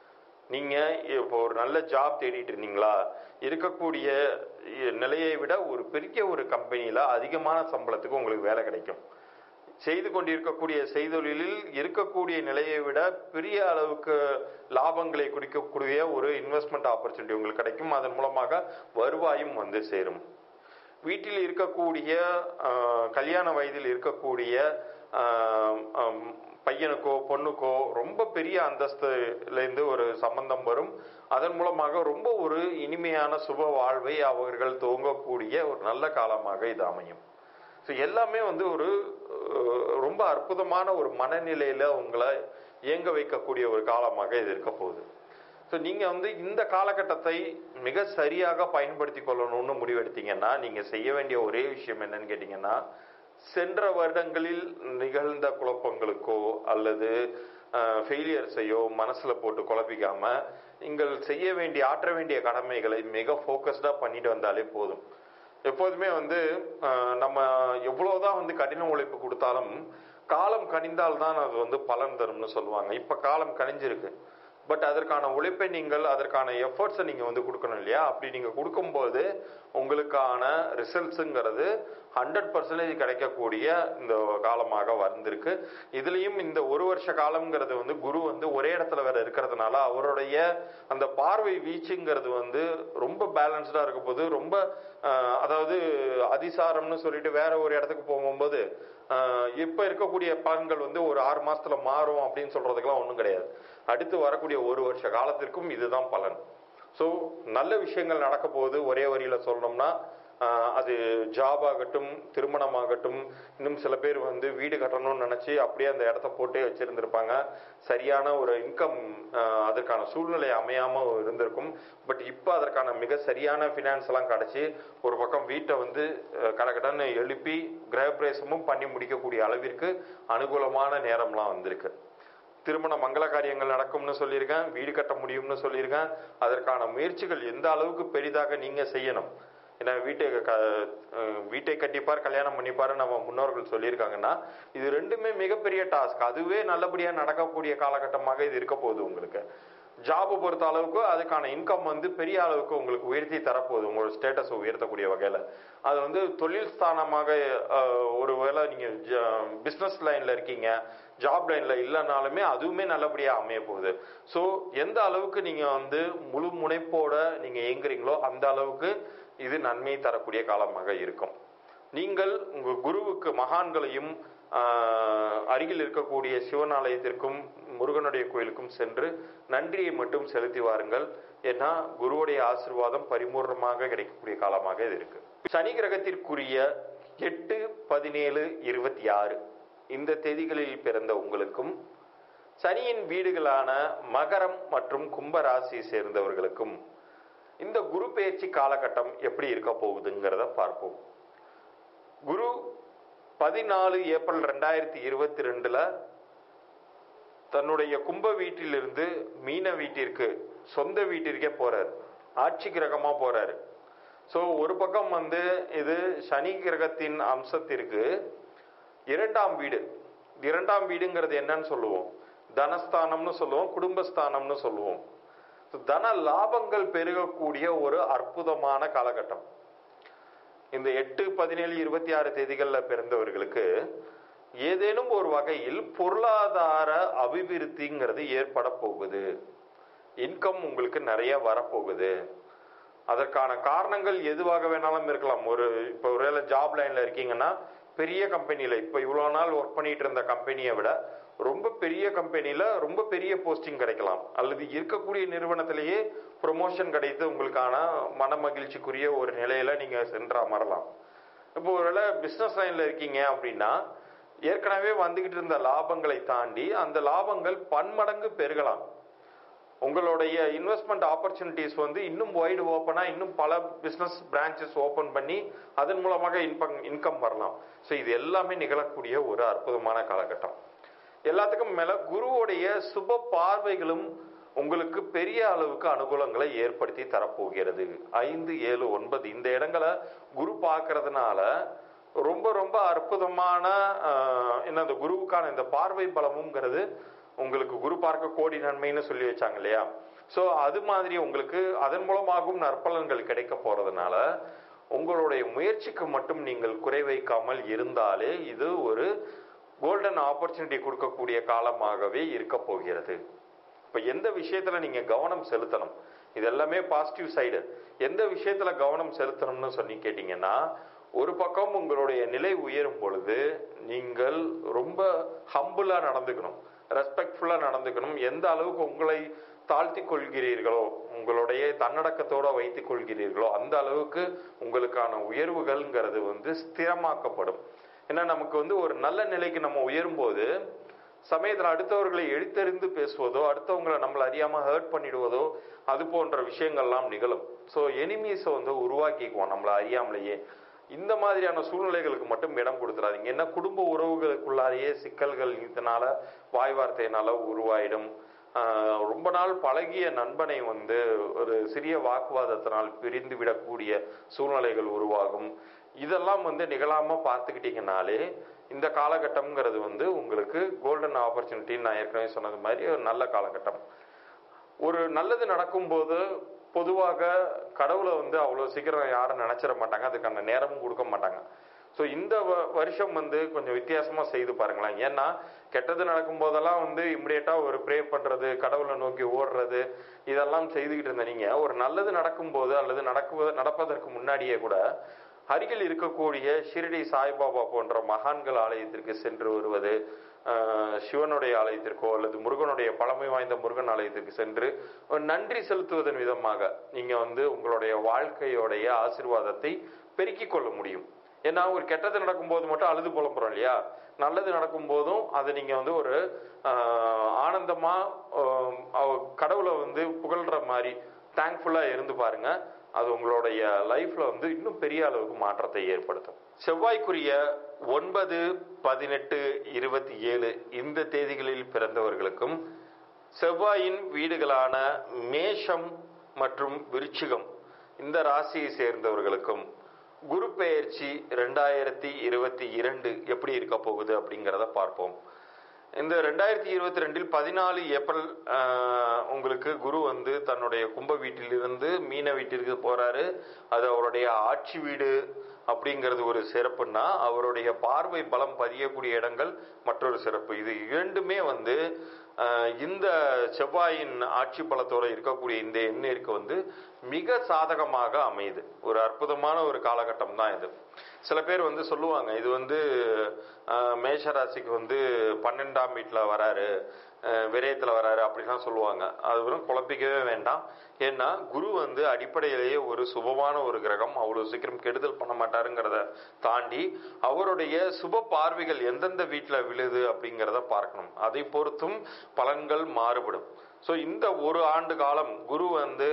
நீங்க இப்போ ஒரு நல்ல ஜாப் தேடிட்டு இருந்தீங்களா இருக்கக்கூடிய நிலையை விட ஒரு பெரிய ஒரு கம்பெனியில அதிகமான சம்பளத்துக்கு உங்களுக்கு வேலை கிடைக்கும் செய்து கொண்டிருக்கக்கூடிய செய்தொழிலில் இருக்கக்கூடிய நிலையை விட பெரிய அளவுக்கு லாபங்களை குறிக்கக்கூடிய ஒரு இன்வெஸ்ட்மெண்ட் ஆப்பர்ச்சுனிட்டி உங்களுக்கு கிடைக்கும் அதன் மூலமாக வருவாயும் வந்து சேரும் வீட்டில் இருக்கக்கூடிய ஆஹ், கல்யாண வயதில் இருக்கக்கூடிய ஆஹ், ஆம், பையனுக்கோ பொண்ணுக்கோ ரொம்ப பெரிய அந்தஸ்துலேருந்து ஒரு சம்பந்தம் வரும் அதன் மூலமாக ரொம்ப ஒரு இனிமையான சுப வாழ்வை அவர்கள் துவங்கக்கூடிய ஒரு நல்ல காலமாக இது அமையும் ஸோ எல்லாமே வந்து ஒரு அஹ், ரொம்ப அற்புதமான ஒரு மனநிலையில உங்களை இயங்க வைக்கக்கூடிய ஒரு காலமாக இது இருக்க போகுது ஸோ நீங்க வந்து இந்த காலகட்டத்தை மிக சரியாக பயன்படுத்தி கொள்ளணும்னு முடிவெடுத்தீங்கன்னா நீங்க செய்ய வேண்டிய ஒரே விஷயம் என்னன்னு கேட்டீங்கன்னா சென்ற வருடங்களில் நிகழ்ந்த குழப்பங்களுக்கோ அல்லது ஃபெயிலியர்ஸையோ மனசுல போட்டு குழப்பிக்காம நீங்கள் செய்ய வேண்டிய ஆற்ற வேண்டிய கடமைகளை மிக ஃபோக்கஸ்டா பண்ணிட்டு வந்தாலே போதும் எப்போதுமே வந்து அஹ், நம்ம எவ்வளவுதான் வந்து கடின உழைப்பு கொடுத்தாலும் காலம் கனிந்தால் தான் அது வந்து பலன் தரும்னு சொல்லுவாங்க இப்ப காலம் கனிஞ்சிருக்கு பட் அதற்கான உழைப்பை நீங்கள் அதற்கான எஃபர்ட்ஸை நீங்க வந்து கொடுக்கணும் இல்லையா அப்படி நீங்க கொடுக்கும்போது உங்களுக்கான ரிசல்ட்ஸுங்கிறது ஹண்ட்ரட் பர்சன்டேஜ் கிடைக்கக்கூடிய இந்த காலமாக வந்திருக்கு இதுலயும் இந்த ஒரு வருஷ காலம்ங்கிறது வந்து குரு வந்து ஒரே இடத்துல வேற இருக்கிறதுனால அவருடைய அந்த பார்வை வீச்சுங்கிறது வந்து ரொம்ப பேலன்ஸ்டா இருக்க போது ரொம்ப ஆஹ், அதாவது அதிசாரம்னு சொல்லிட்டு வேற ஒரு இடத்துக்கு போகும்போது ஆஹ், இப்ப இருக்கக்கூடிய பலன்கள் வந்து ஒரு ஆறு மாசத்துல மாறும் அப்படின்னு சொல்றதுக்கெல்லாம் ஒண்ணும் கிடையாது அடுத்து வரக்கூடிய ஒரு வருஷ காலத்திற்கும் இதுதான் பலன் ஸோ நல்ல விஷயங்கள் நடக்க போகுது ஒரே வரியில சொல்லணும்னா ஆஹ், அது ஜாப் ஆகட்டும் திருமணம் ஆகட்டும் இன்னும் சில பேர் வந்து வீடு கட்டணும்னு நினைச்சு அப்படியே அந்த இடத்த போட்டே வச்சிருந்திருப்பாங்க சரியான ஒரு இன்கம் அதற்கான சூழ்நிலை அமையாம இருந்திருக்கும் பட் இப்போ அதற்கான மிக சரியான ஃபினான்ஸ் எல்லாம் கிடைச்சி ஒரு பக்கம் வீட்டை வந்து அஹ், கடகடன்னு எழுப்பி கிரகப்பிரவேசமும் பண்ணி முடிக்கக்கூடிய அளவிற்கு அனுகூலமான நேரம்லாம் வந்திருக்கு திருமண மங்கள காரியங்கள் நடக்கும்னு சொல்லியிருக்கேன் வீடு கட்ட முடியும்னு சொல்லியிருக்கேன் அதற்கான முயற்சிகள் எந்த அளவுக்கு பெரிதாக நீங்க செய்யணும் ஏன்னா வீட்டை க அஹ் வீட்டை கட்டிப்பார் கல்யாணம் பண்ணிப்பாரு நம்ம முன்னோர்கள் சொல்லியிருக்காங்கன்னா இது ரெண்டுமே மிகப்பெரிய டாஸ்க் அதுவே நல்லபடியா நடக்கக்கூடிய காலகட்டமாக இது இருக்க போகுது உங்களுக்கு ஜாபை பொறுத்த அளவுக்கு அதுக்கான இன்கம் வந்து பெரிய அளவுக்கு உங்களுக்கு உயர்த்தி தரப்போகுது உங்களோட ஸ்டேட்டஸ் உயர்த்தக்கூடிய வகையில அது வந்து தொழில் ஸ்தானமாக அஹ், ஒருவேளை நீங்க பிசினஸ் லைன்ல இருக்கீங்க ஜாப் லைன்ல இல்லைனாலுமே அதுவுமே நல்லபடியா அமைய போகுது ஸோ எந்த அளவுக்கு நீங்க வந்து முழு முனைப்போட நீங்க இயங்குறீங்களோ அந்த அளவுக்கு இது நன்மை தரக்கூடிய காலமாக இருக்கும் நீங்கள் உங்க குருவுக்கு மகான்களையும் ஆஹ், அருகில் இருக்கக்கூடிய சிவன் ஆலயத்திற்கும் முருகனுடைய கோயிலுக்கும் சென்று நன்றியை மட்டும் செலுத்தி வாருங்கள் ஏன்னா குருவுடைய ஆசீர்வாதம் பரிபூர்ணமாக கிடைக்கக்கூடிய காலமாக இது இருக்கு சனி கிரகத்திற்குரிய எட்டு பதினேழு இருபத்தி ஆறு இந்த தேதிகளில் பிறந்த உங்களுக்கும் சனியின் வீடுகளான மகரம் மற்றும் கும்ப ராசி சேர்ந்தவர்களுக்கும் இந்த குரு பெயர்ச்சி காலகட்டம் எப்படி இருக்க போகுதுங்கிறத பார்ப்போம் குரு பதினாலு ஏப்ரல் ரெண்டாயிரத்தி இருபத்தி ரெண்டுல தன்னுடைய கும்ப வீட்டிலிருந்து மீன வீட்டிற்கு சொந்த வீட்டிற்கே போறார் ஆட்சி கிரகமா போறாரு ஸோ ஒரு பக்கம் வந்து இது சனி கிரகத்தின் அம்சத்திற்கு இரண்டாம் வீடு இரண்டாம் வீடுங்கிறது என்னன்னு சொல்லுவோம் தனஸ்தானம்னு சொல்லுவோம் குடும்பஸ்தானம்னு சொல்லுவோம் So, தன லாபங்கள் பெருகக்கூடிய ஒரு அற்புதமான காலகட்டம் இந்த எட்டு பதினேழு இருபத்தி ஆறு தேதிகளில் பிறந்தவர்களுக்கு ஏதேனும் ஒரு வகையில் பொருளாதார அபிவிருத்திங்கிறது ஏற்பட போகுது இன்கம் உங்களுக்கு நிறைய வரப்போகுது அதற்கான காரணங்கள் எதுவாக வேணாலும் இருக்கலாம் ஒரு இப்போ ஒருவேளை ஜாப் லைன்ல இருக்கீங்கன்னா பெரிய கம்பெனியில இப்போ இவ்வளோ நாள் ஒர்க் பண்ணிட்டு இருந்த கம்பெனியை விட ரொம்ப பெரிய கம்பெனியில ரொம்ப பெரிய போஸ்டிங் கிடைக்கலாம் அல்லது இருக்கக்கூடிய நிறுவனத்திலேயே ப்ரொமோஷன் கிடைத்து உங்களுக்கான மன மகிழ்ச்சிக்குரிய ஒரு நிலையில நீங்க சென்று அமரலாம் இப்போ ஒருவேளை பிசினஸ் லைன்ல இருக்கீங்க அப்படின்னா ஏற்கனவே வந்துகிட்டு இருந்த லாபங்களை தாண்டி அந்த லாபங்கள் பன்மடங்கு பெருகலாம் உங்களுடைய இன்வெஸ்ட்மெண்ட் ஆப்பர்ச்சுனிட்டிஸ் வந்து இன்னும் வைடு ஓப்பனா இன்னும் பல பிசினஸ் பிரான்ச்சஸ் ஓபன் பண்ணி அதன் மூலமாக இன்கம் இன்கம் வரலாம் ஸோ இது எல்லாமே நிகழக்கூடிய ஒரு அற்புதமான காலகட்டம் எல்லாத்துக்கும் மேல குருவுடைய சுப பார்வைகளும் உங்களுக்கு பெரிய அளவுக்கு அனுகூலங்களை ஏற்படுத்தி தரப்போகிறது ஐந்து ஏழு ஒன்பது இந்த இடங்களை குரு பார்க்கறதுனால ரொம்ப ரொம்ப அற்புதமான ஆஹ், என்ன இந்த குருவுக்கான இந்த பார்வை பலமுங்கிறது உங்களுக்கு குரு பார்க்க கோடி நன்மைன்னு சொல்லி வச்சாங்க இல்லையா சோ அது மாதிரி உங்களுக்கு அதன் மூலமாகவும் நற்பலன்கள் கிடைக்க போறதுனால உங்களுடைய முயற்சிக்கு மட்டும் நீங்கள் குறை வைக்காமல் இருந்தாலே இது ஒரு கோல்டன் ஆப்பர்ச்சுனிட்டி கொடுக்கக்கூடிய காலமாகவே இருக்க போகிறது இப்போ எந்த விஷயத்துல நீங்க கவனம் செலுத்தணும் இது எல்லாமே பாசிட்டிவ் சைடு எந்த விஷயத்துல கவனம் செலுத்தணும்னு சொல்லி கேட்டீங்கன்னா ஒரு பக்கம் உங்களுடைய நிலை உயரும் பொழுது நீங்கள் ரொம்ப ஹம்புலா நடந்துக்கணும் ரெஸ்பெக்ட்ஃபுல்லா நடந்துக்கணும் எந்த அளவுக்கு உங்களை தாழ்த்தி கொள்கிறீர்களோ உங்களுடைய தன்னடக்கத்தோட வைத்துக் கொள்கிறீர்களோ அந்த அளவுக்கு உங்களுக்கான உயர்வுகள்ங்கிறது வந்து ஸ்திரமாக்கப்படும் ஏன்னா நமக்கு வந்து ஒரு நல்ல நிலைக்கு நம்ம உயரும்போது சமயத்தில் அடுத்தவர்களை எழுத்தறிந்து பேசுவதோ அடுத்தவங்களை நம்மளை அறியாம ஹர்ட் பண்ணிடுவதோ அது போன்ற விஷயங்கள்லாம் நிகழும் ஸோ எனிமீஸை வந்து உருவாக்கிக்குவோம் நம்மளை அறியாமலேயே இந்த மாதிரியான சூழ்நிலைகளுக்கு மட்டும் இடம் கொடுத்துறாதீங்க ஏன்னா குடும்ப உறவுகளுக்குள்ளாலேயே சிக்கல்கள் இதனால வாய் வார்த்தையினால உருவாயிடும் ஆஹ் ரொம்ப நாள் பழகிய நண்பனை வந்து ஒரு சிறிய வாக்குவாதத்தினால் பிரிந்து விடக்கூடிய சூழ்நிலைகள் உருவாகும் இதெல்லாம் வந்து நிகழாம பார்த்துக்கிட்டீங்கனாலே இந்த காலகட்டம்ங்கிறது வந்து உங்களுக்கு கோல்டன் ஆப்பர்ச்சுனிட்டின்னு நான் ஏற்கனவே சொன்னது மாதிரி ஒரு நல்ல காலகட்டம் ஒரு நல்லது நடக்கும்போது பொதுவாக கடவுளை வந்து அவ்வளோ சீக்கிரம் யாரும் நினைச்சிட மாட்டாங்க அதுக்கான நேரமும் கொடுக்க மாட்டாங்க ஸோ இந்த வ- வருஷம் வந்து கொஞ்சம் வித்தியாசமா செய்து பாருங்களேன் ஏன்னா கெட்டது நடக்கும் போதெல்லாம் வந்து இம்மிடியட்டா ஒரு ப்ரே பண்றது கடவுளை நோக்கி ஓடுறது இதெல்லாம் செய்துக்கிட்டு இருந்த நீங்க ஒரு நல்லது நடக்கும்போது அல்லது நடக்குவ நடப்பதற்கு முன்னாடியே கூட அருகில் இருக்கக்கூடிய ஷிரடி சாய்பாபா போன்ற மகான்கள் ஆலயத்திற்கு சென்று வருவது ஆஹ் சிவனுடைய ஆலயத்திற்கோ அல்லது முருகனுடைய பழமை வாய்ந்த முருகன் ஆலயத்திற்கு சென்று ஒரு நன்றி செலுத்துவதன் விதமாக நீங்க வந்து உங்களுடைய வாழ்க்கையோடைய ஆசீர்வாதத்தை பெருக்கிக் கொள்ள முடியும் ஏன்னா ஒரு கெட்டது நடக்கும்போது மட்டும் அழுது புலம்புறோம் இல்லையா நல்லது நடக்கும் போதும் அதை நீங்க வந்து ஒரு ஆஹ் ஆனந்தமா ஆஹ் அவ- கடவுளை வந்து புகழ்ற மாதிரி தேங்க்ஃபுல்லா இருந்து பாருங்க அது உங்களுடைய லைஃப்ல வந்து இன்னும் பெரிய அளவுக்கு மாற்றத்தை ஏற்படுத்தும் செவ்வாய்க்குரிய ஒன்பது பதினெட்டு இருபத்தி ஏழு இந்த தேதிகளில் பிறந்தவர்களுக்கும் செவ்வாயின் வீடுகளான மேஷம் மற்றும் விருச்சிகம் இந்த ராசியை சேர்ந்தவர்களுக்கும் குரு பெயர்ச்சி ரெண்டாயிரத்தி இருபத்தி இரண்டு எப்படி இருக்க போகுது அப்படிங்கிறத பார்ப்போம் இந்த ரெண்டாயிரத்தி இருபத்தி ரெண்டில் பதினாலு ஏப்ரல் ஆஹ், உங்களுக்கு குரு வந்து தன்னுடைய கும்ப வீட்டிலிருந்து மீன வீட்டிற்கு போறாரு அது அவருடைய ஆட்சி வீடு அப்படிங்கிறது ஒரு சிறப்புன்னா அவருடைய பார்வை பலம் பதியக்கூடிய இடங்கள் மற்றொரு சிறப்பு இது இரண்டுமே வந்து ஆஹ், இந்த செவ்வாயின் ஆட்சி பலத்தோட இருக்கக்கூடிய இந்த எண்ணிற்கு வந்து மிக சாதகமாக அமையுது ஒரு அற்புதமான ஒரு காலகட்டம் தான் இது சில பேர் வந்து சொல்லுவாங்க இது வந்து ஆஹ், மேஷ ராசிக்கு வந்து பன்னெண்டாம் வீட்டுல வராரு ஆஹ், விரயத்துல வராரு அப்படிலாம் சொல்லுவாங்க அது வெறும் குழப்பிக்கவே வேண்டாம் ஏன்னா குரு வந்து அடிப்படையிலேயே ஒரு சுபமான ஒரு கிரகம் அவ்வளவு சீக்கிரம் கெடுதல் பண்ண மாட்டாருங்கிறத தாண்டி அவருடைய சுப பார்வைகள் எந்தெந்த வீட்டுல விழுது அப்படிங்கிறத பார்க்கணும் அதை பொறுத்தும் பலன்கள் மாறுபடும் ஸோ இந்த ஒரு ஆண்டு காலம் குரு வந்து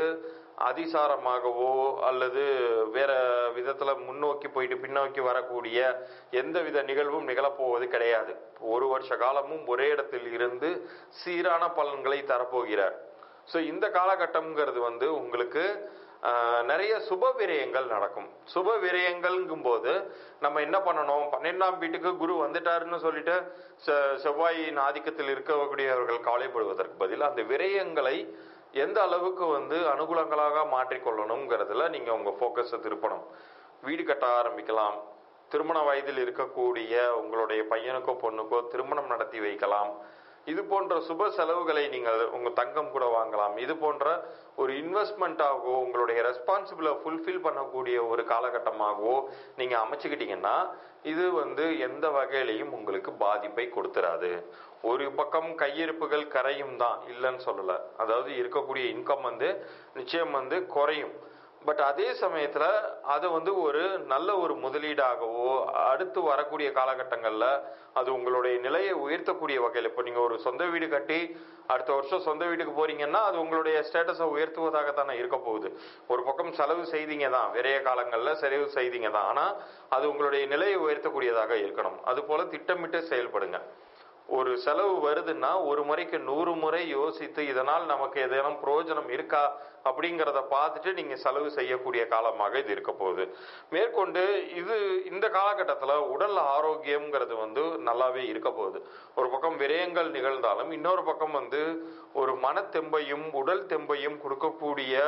அதிசாரமாகவோ அல்லது வேற விதத்துல முன்னோக்கி போயிட்டு பின்னோக்கி வரக்கூடிய எந்தவித நிகழ்வும் நிகழப்போவது கிடையாது ஒரு வருஷ காலமும் ஒரே இடத்தில் இருந்து சீரான பலன்களை தரப்போகிறார் ஸோ இந்த காலகட்டம்ங்கிறது வந்து உங்களுக்கு ஆஹ், நிறைய சுப விரயங்கள் நடக்கும் சுப விரயங்கள்ங்கும் போது நம்ம என்ன பண்ணணும் பன்னெண்டாம் வீட்டுக்கு குரு வந்துட்டாருன்னு சொல்லிட்டு செ- செவ்வாயின் ஆதிக்கத்தில் இருக்கக்கூடியவர்கள் கவலைப்படுவதற்கு பதில் அந்த விரயங்களை எந்த அளவுக்கு வந்து அனுகூலங்களாக மாற்றிக்கொள்ளணுங்கிறதுல நீங்க உங்க ஃபோக்கஸை திருப்பணும் வீடு கட்ட ஆரம்பிக்கலாம் திருமண வயதில் இருக்கக்கூடிய உங்களுடைய பையனுக்கோ பொண்ணுக்கோ திருமணம் நடத்தி வைக்கலாம் இது போன்ற சுப செலவுகளை நீங்கள் உங்க தங்கம் கூட வாங்கலாம் இது போன்ற ஒரு இன்வெஸ்ட்மெண்ட்டாகவோ உங்களுடைய ரெஸ்பான்சிபிளை ஃபுல்ஃபில் பண்ணக்கூடிய ஒரு காலகட்டமாகவோ நீங்க அமைச்சுக்கிட்டீங்கன்னா இது வந்து எந்த வகையிலையும் உங்களுக்கு பாதிப்பை கொடுத்துறாது ஒரு பக்கம் கையிருப்புகள் கரையும் தான் இல்லைன்னு சொல்லல அதாவது இருக்கக்கூடிய இன்கம் வந்து நிச்சயம் வந்து குறையும் பட் அதே சமயத்துல அது வந்து ஒரு நல்ல ஒரு முதலீடாகவோ அடுத்து வரக்கூடிய காலகட்டங்கள்ல அது உங்களுடைய நிலையை உயர்த்தக்கூடிய வகையில் இப்போ நீங்க ஒரு சொந்த வீடு கட்டி அடுத்த வருஷம் சொந்த வீட்டுக்கு போறீங்கன்னா அது உங்களுடைய ஸ்டேட்டஸை உயர்த்துவதாக தானே இருக்க போகுது ஒரு பக்கம் செலவு செய்தீங்க தான் விரைய காலங்கள்ல செலவு செய்தீங்க தான் ஆனா அது உங்களுடைய நிலையை உயர்த்தக்கூடியதாக இருக்கணும் அது போல திட்டமிட்டு செயல்படுங்க ஒரு செலவு வருதுன்னா ஒரு முறைக்கு நூறு முறை யோசித்து இதனால் நமக்கு ஏதேனும் பிரயோஜனம் இருக்கா அப்படிங்கிறத பார்த்துட்டு நீங்க செலவு செய்யக்கூடிய காலமாக இது இருக்க போகுது மேற்கொண்டு இது இந்த காலகட்டத்தில் உடல் ஆரோக்கியம்ங்கிறது வந்து நல்லாவே இருக்க போகுது ஒரு பக்கம் விரயங்கள் நிகழ்ந்தாலும் இன்னொரு பக்கம் வந்து ஒரு மனத்தெம்பையும் உடல் தெம்பையும் கொடுக்கக்கூடிய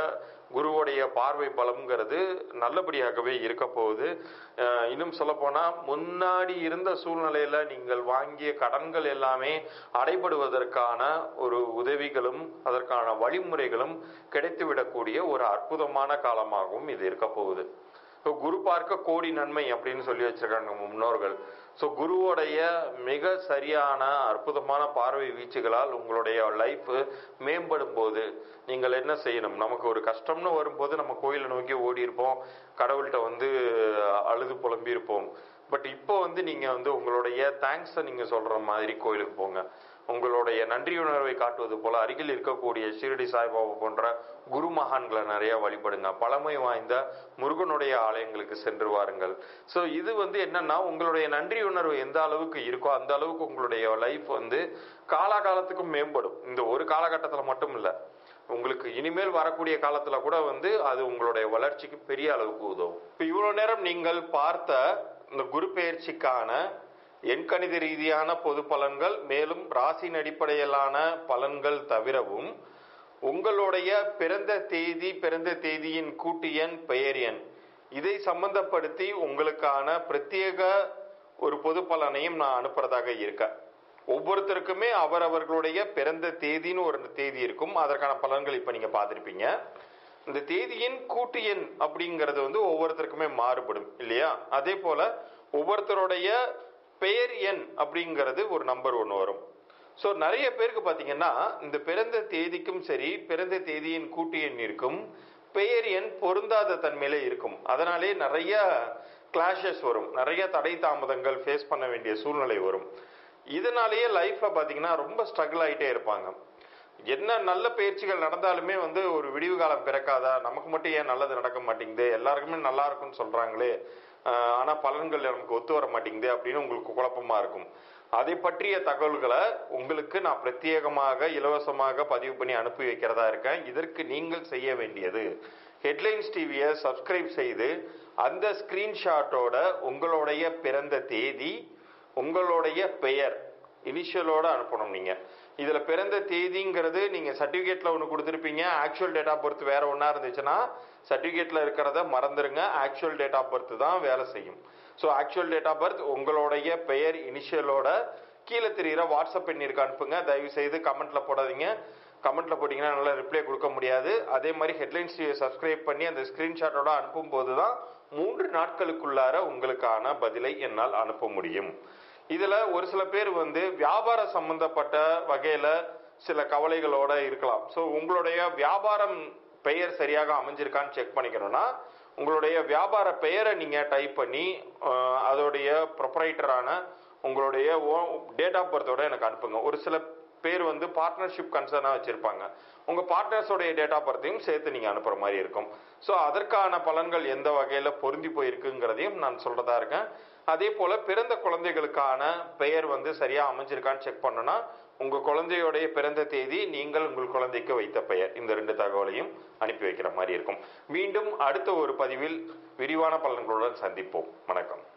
குருவுடைய பார்வை பலம்ங்கிறது நல்லபடியாகவே இருக்க போகுது அஹ் இன்னும் சொல்லப்போனால் முன்னாடி இருந்த சூழ்நிலையில நீங்கள் வாங்கிய கடன்கள் எல்லாமே அடைபடுவதற்கான ஒரு உதவிகளும் அதற்கான வழிமுறைகளும் கிடைத்துவிடக்கூடிய ஒரு அற்புதமான காலமாகவும் இது இருக்க போகுது ஸோ குரு பார்க்க கோடி நன்மை அப்படின்னு சொல்லி வச்சிருக்காங்க நம்ம முன்னோர்கள் ஸோ குருவோடைய மிக சரியான அற்புதமான பார்வை வீச்சுகளால் உங்களுடைய லைஃப் மேம்படும் போது நீங்கள் என்ன செய்யணும் நமக்கு ஒரு கஷ்டம்னு வரும்போது நம்ம கோயிலை நோக்கி ஓடி இருப்போம் கடவுள்கிட்ட வந்து அழுது புலம்பி இருப்போம் பட் இப்போ வந்து நீங்க வந்து உங்களுடைய தேங்க்ஸை நீங்க சொல்ற மாதிரி கோயிலுக்கு போங்க உங்களுடைய நன்றியுணர்வை காட்டுவது போல அருகில் இருக்கக்கூடிய ஷிரடி சாய்பாபா போன்ற குரு மகான்களை நிறைய வழிபடுங்க பழமை வாய்ந்த முருகனுடைய ஆலயங்களுக்கு சென்று வாருங்கள் ஸோ இது வந்து என்னன்னா உங்களுடைய நன்றியுணர்வு எந்த அளவுக்கு இருக்கோ அந்த அளவுக்கு உங்களுடைய லைஃப் வந்து காலாகாலத்துக்கும் மேம்படும் இந்த ஒரு காலகட்டத்தில் மட்டும் இல்லை உங்களுக்கு இனிமேல் வரக்கூடிய காலத்துல கூட வந்து அது உங்களுடைய வளர்ச்சிக்கு பெரிய அளவுக்கு உதவும் இப்போ இவ்வளவு நேரம் நீங்கள் பார்த்த இந்த குரு பெயர்ச்சிக்கான எண்கணித ரீதியான பொது பலன்கள் மேலும் ராசியின் அடிப்படையிலான பலன்கள் தவிரவும் உங்களுடைய பிறந்த தேதி பிறந்த தேதியின் கூட்டு எண் பெயர் எண் இதை சம்பந்தப்படுத்தி உங்களுக்கான பிரத்யேக ஒரு பொது பலனையும் நான் அனுப்புறதாக இருக்கேன் ஒவ்வொருத்தருக்குமே அவரவர்களுடைய பிறந்த தேதின்னு ஒரு தேதி இருக்கும் அதற்கான பலன்கள் இப்ப நீங்க பார்த்திருப்பீங்க இந்த தேதியின் கூட்டு எண் அப்படிங்கிறது வந்து ஒவ்வொருத்தருக்குமே மாறுபடும் இல்லையா அதே போல ஒவ்வொருத்தருடைய பெயர் எண் அப்படிங்கிறது ஒரு நம்பர் ஒன்று வரும் ஸோ நிறைய பேருக்கு பார்த்தீங்கன்னா இந்த பிறந்த தேதிக்கும் சரி பிறந்த தேதியின் கூட்டு எண் இருக்கும் பெயர் எண் பொருந்தாத தன்மையில இருக்கும் அதனாலே நிறைய கிளாஷஸ் வரும் நிறைய தடை தாமதங்கள் ஃபேஸ் பண்ண வேண்டிய சூழ்நிலை வரும் இதனாலேயே லைஃப்ல பார்த்தீங்கன்னா ரொம்ப ஸ்ட்ரகிள் ஆகிட்டே இருப்பாங்க என்ன நல்ல பயிற்சிகள் நடந்தாலுமே வந்து ஒரு விடிவு காலம் பிறக்காதா நமக்கு மட்டும் ஏன் நல்லது நடக்க மாட்டேங்குது எல்லாருக்குமே நல்லா இருக்கும்னு சொல்றாங்களே ஆஹ் ஆனா பலன்கள் நமக்கு ஒத்து வர மாட்டேங்குது அப்படின்னு உங்களுக்கு குழப்பமா இருக்கும் அதை பற்றிய தகவல்களை உங்களுக்கு நான் பிரத்யேகமாக இலவசமாக பதிவு பண்ணி அனுப்பி வைக்கிறதா இருக்கேன் இதற்கு நீங்கள் செய்ய வேண்டியது ஹெட்லைன்ஸ் டிவியை சப்ஸ்கிரைப் செய்து அந்த ஸ்கிரீன்ஷாட்டோட உங்களுடைய பிறந்த தேதி உங்களுடைய பெயர் இனிஷியலோட அனுப்பணும் நீங்க இதுல பிறந்த தேதிங்கிறது நீங்க சர்டிபிகேட்ல ஒன்று கொடுத்துருப்பீங்க ஆக்சுவல் டேட் ஆஃப் பர்த் வேற ஒன்றா இருந்துச்சுன்னா சர்டிபிகேட்ல இருக்கிறத மறந்துருங்க ஆக்சுவல் டேட் ஆஃப் பர்த் தான் வேலை செய்யும் so actual date of birth உங்களுடைய பெயர் இனிஷியலோட கீழே தெரிகிற வாட்ஸ்அப் எண்ணிற்கு அனுப்புங்க தயவு செய்து கமெண்ட்ல போடாதீங்க கமெண்ட்ல போட்டீங்கன்னா நல்லா ரிப்ளை கொடுக்க முடியாது அதே மாதிரி ஹெட்லைன்ஸ் சப்ஸ்கிரைப் பண்ணி அந்த ஸ்கிரீன்ஷாட்டோட அனுப்பும் போது தான் மூன்று நாட்களுக்குள்ளார உங்களுக்கான பதிலை என்னால் அனுப்ப முடியும் இதுல ஒரு சில பேர் வந்து வியாபார சம்பந்தப்பட்ட வகையில சில கவலைகளோட இருக்கலாம் ஸோ உங்களுடைய வியாபாரம் பெயர் சரியாக அமைஞ்சிருக்கான்னு செக் பண்ணிக்கணும்னா உங்களுடைய வியாபார பெயரை நீங்க டைப் பண்ணி அஹ், அதோடைய ப்ரொப்ரைட்டரான உங்களுடைய டேட் ஆஃப் பர்த்தோட எனக்கு அனுப்புங்க ஒரு சில பேர் வந்து பார்ட்னர்ஷிப் கன்சர்னா வச்சிருப்பாங்க உங்க பார்ட்னர்ஸோடைய டேட் ஆஃப் பர்த்தையும் சேர்த்து நீங்க அனுப்புற மாதிரி இருக்கும் ஸோ அதற்கான பலன்கள் எந்த வகையில பொருந்தி போயிருக்குங்கிறதையும் நான் சொல்றதா இருக்கேன் அதே போல பிறந்த குழந்தைகளுக்கான பெயர் வந்து சரியா அமைஞ்சிருக்கான்னு செக் பண்ணணும்னா உங்க குழந்தையோடைய பிறந்த தேதி நீங்கள் உங்கள் குழந்தைக்கு வைத்த பெயர் இந்த ரெண்டு தகவலையும் அனுப்பி வைக்கிற மாதிரி இருக்கும் மீண்டும் அடுத்த ஒரு பதிவில் விரிவான பலன்களுடன் சந்திப்போம் வணக்கம்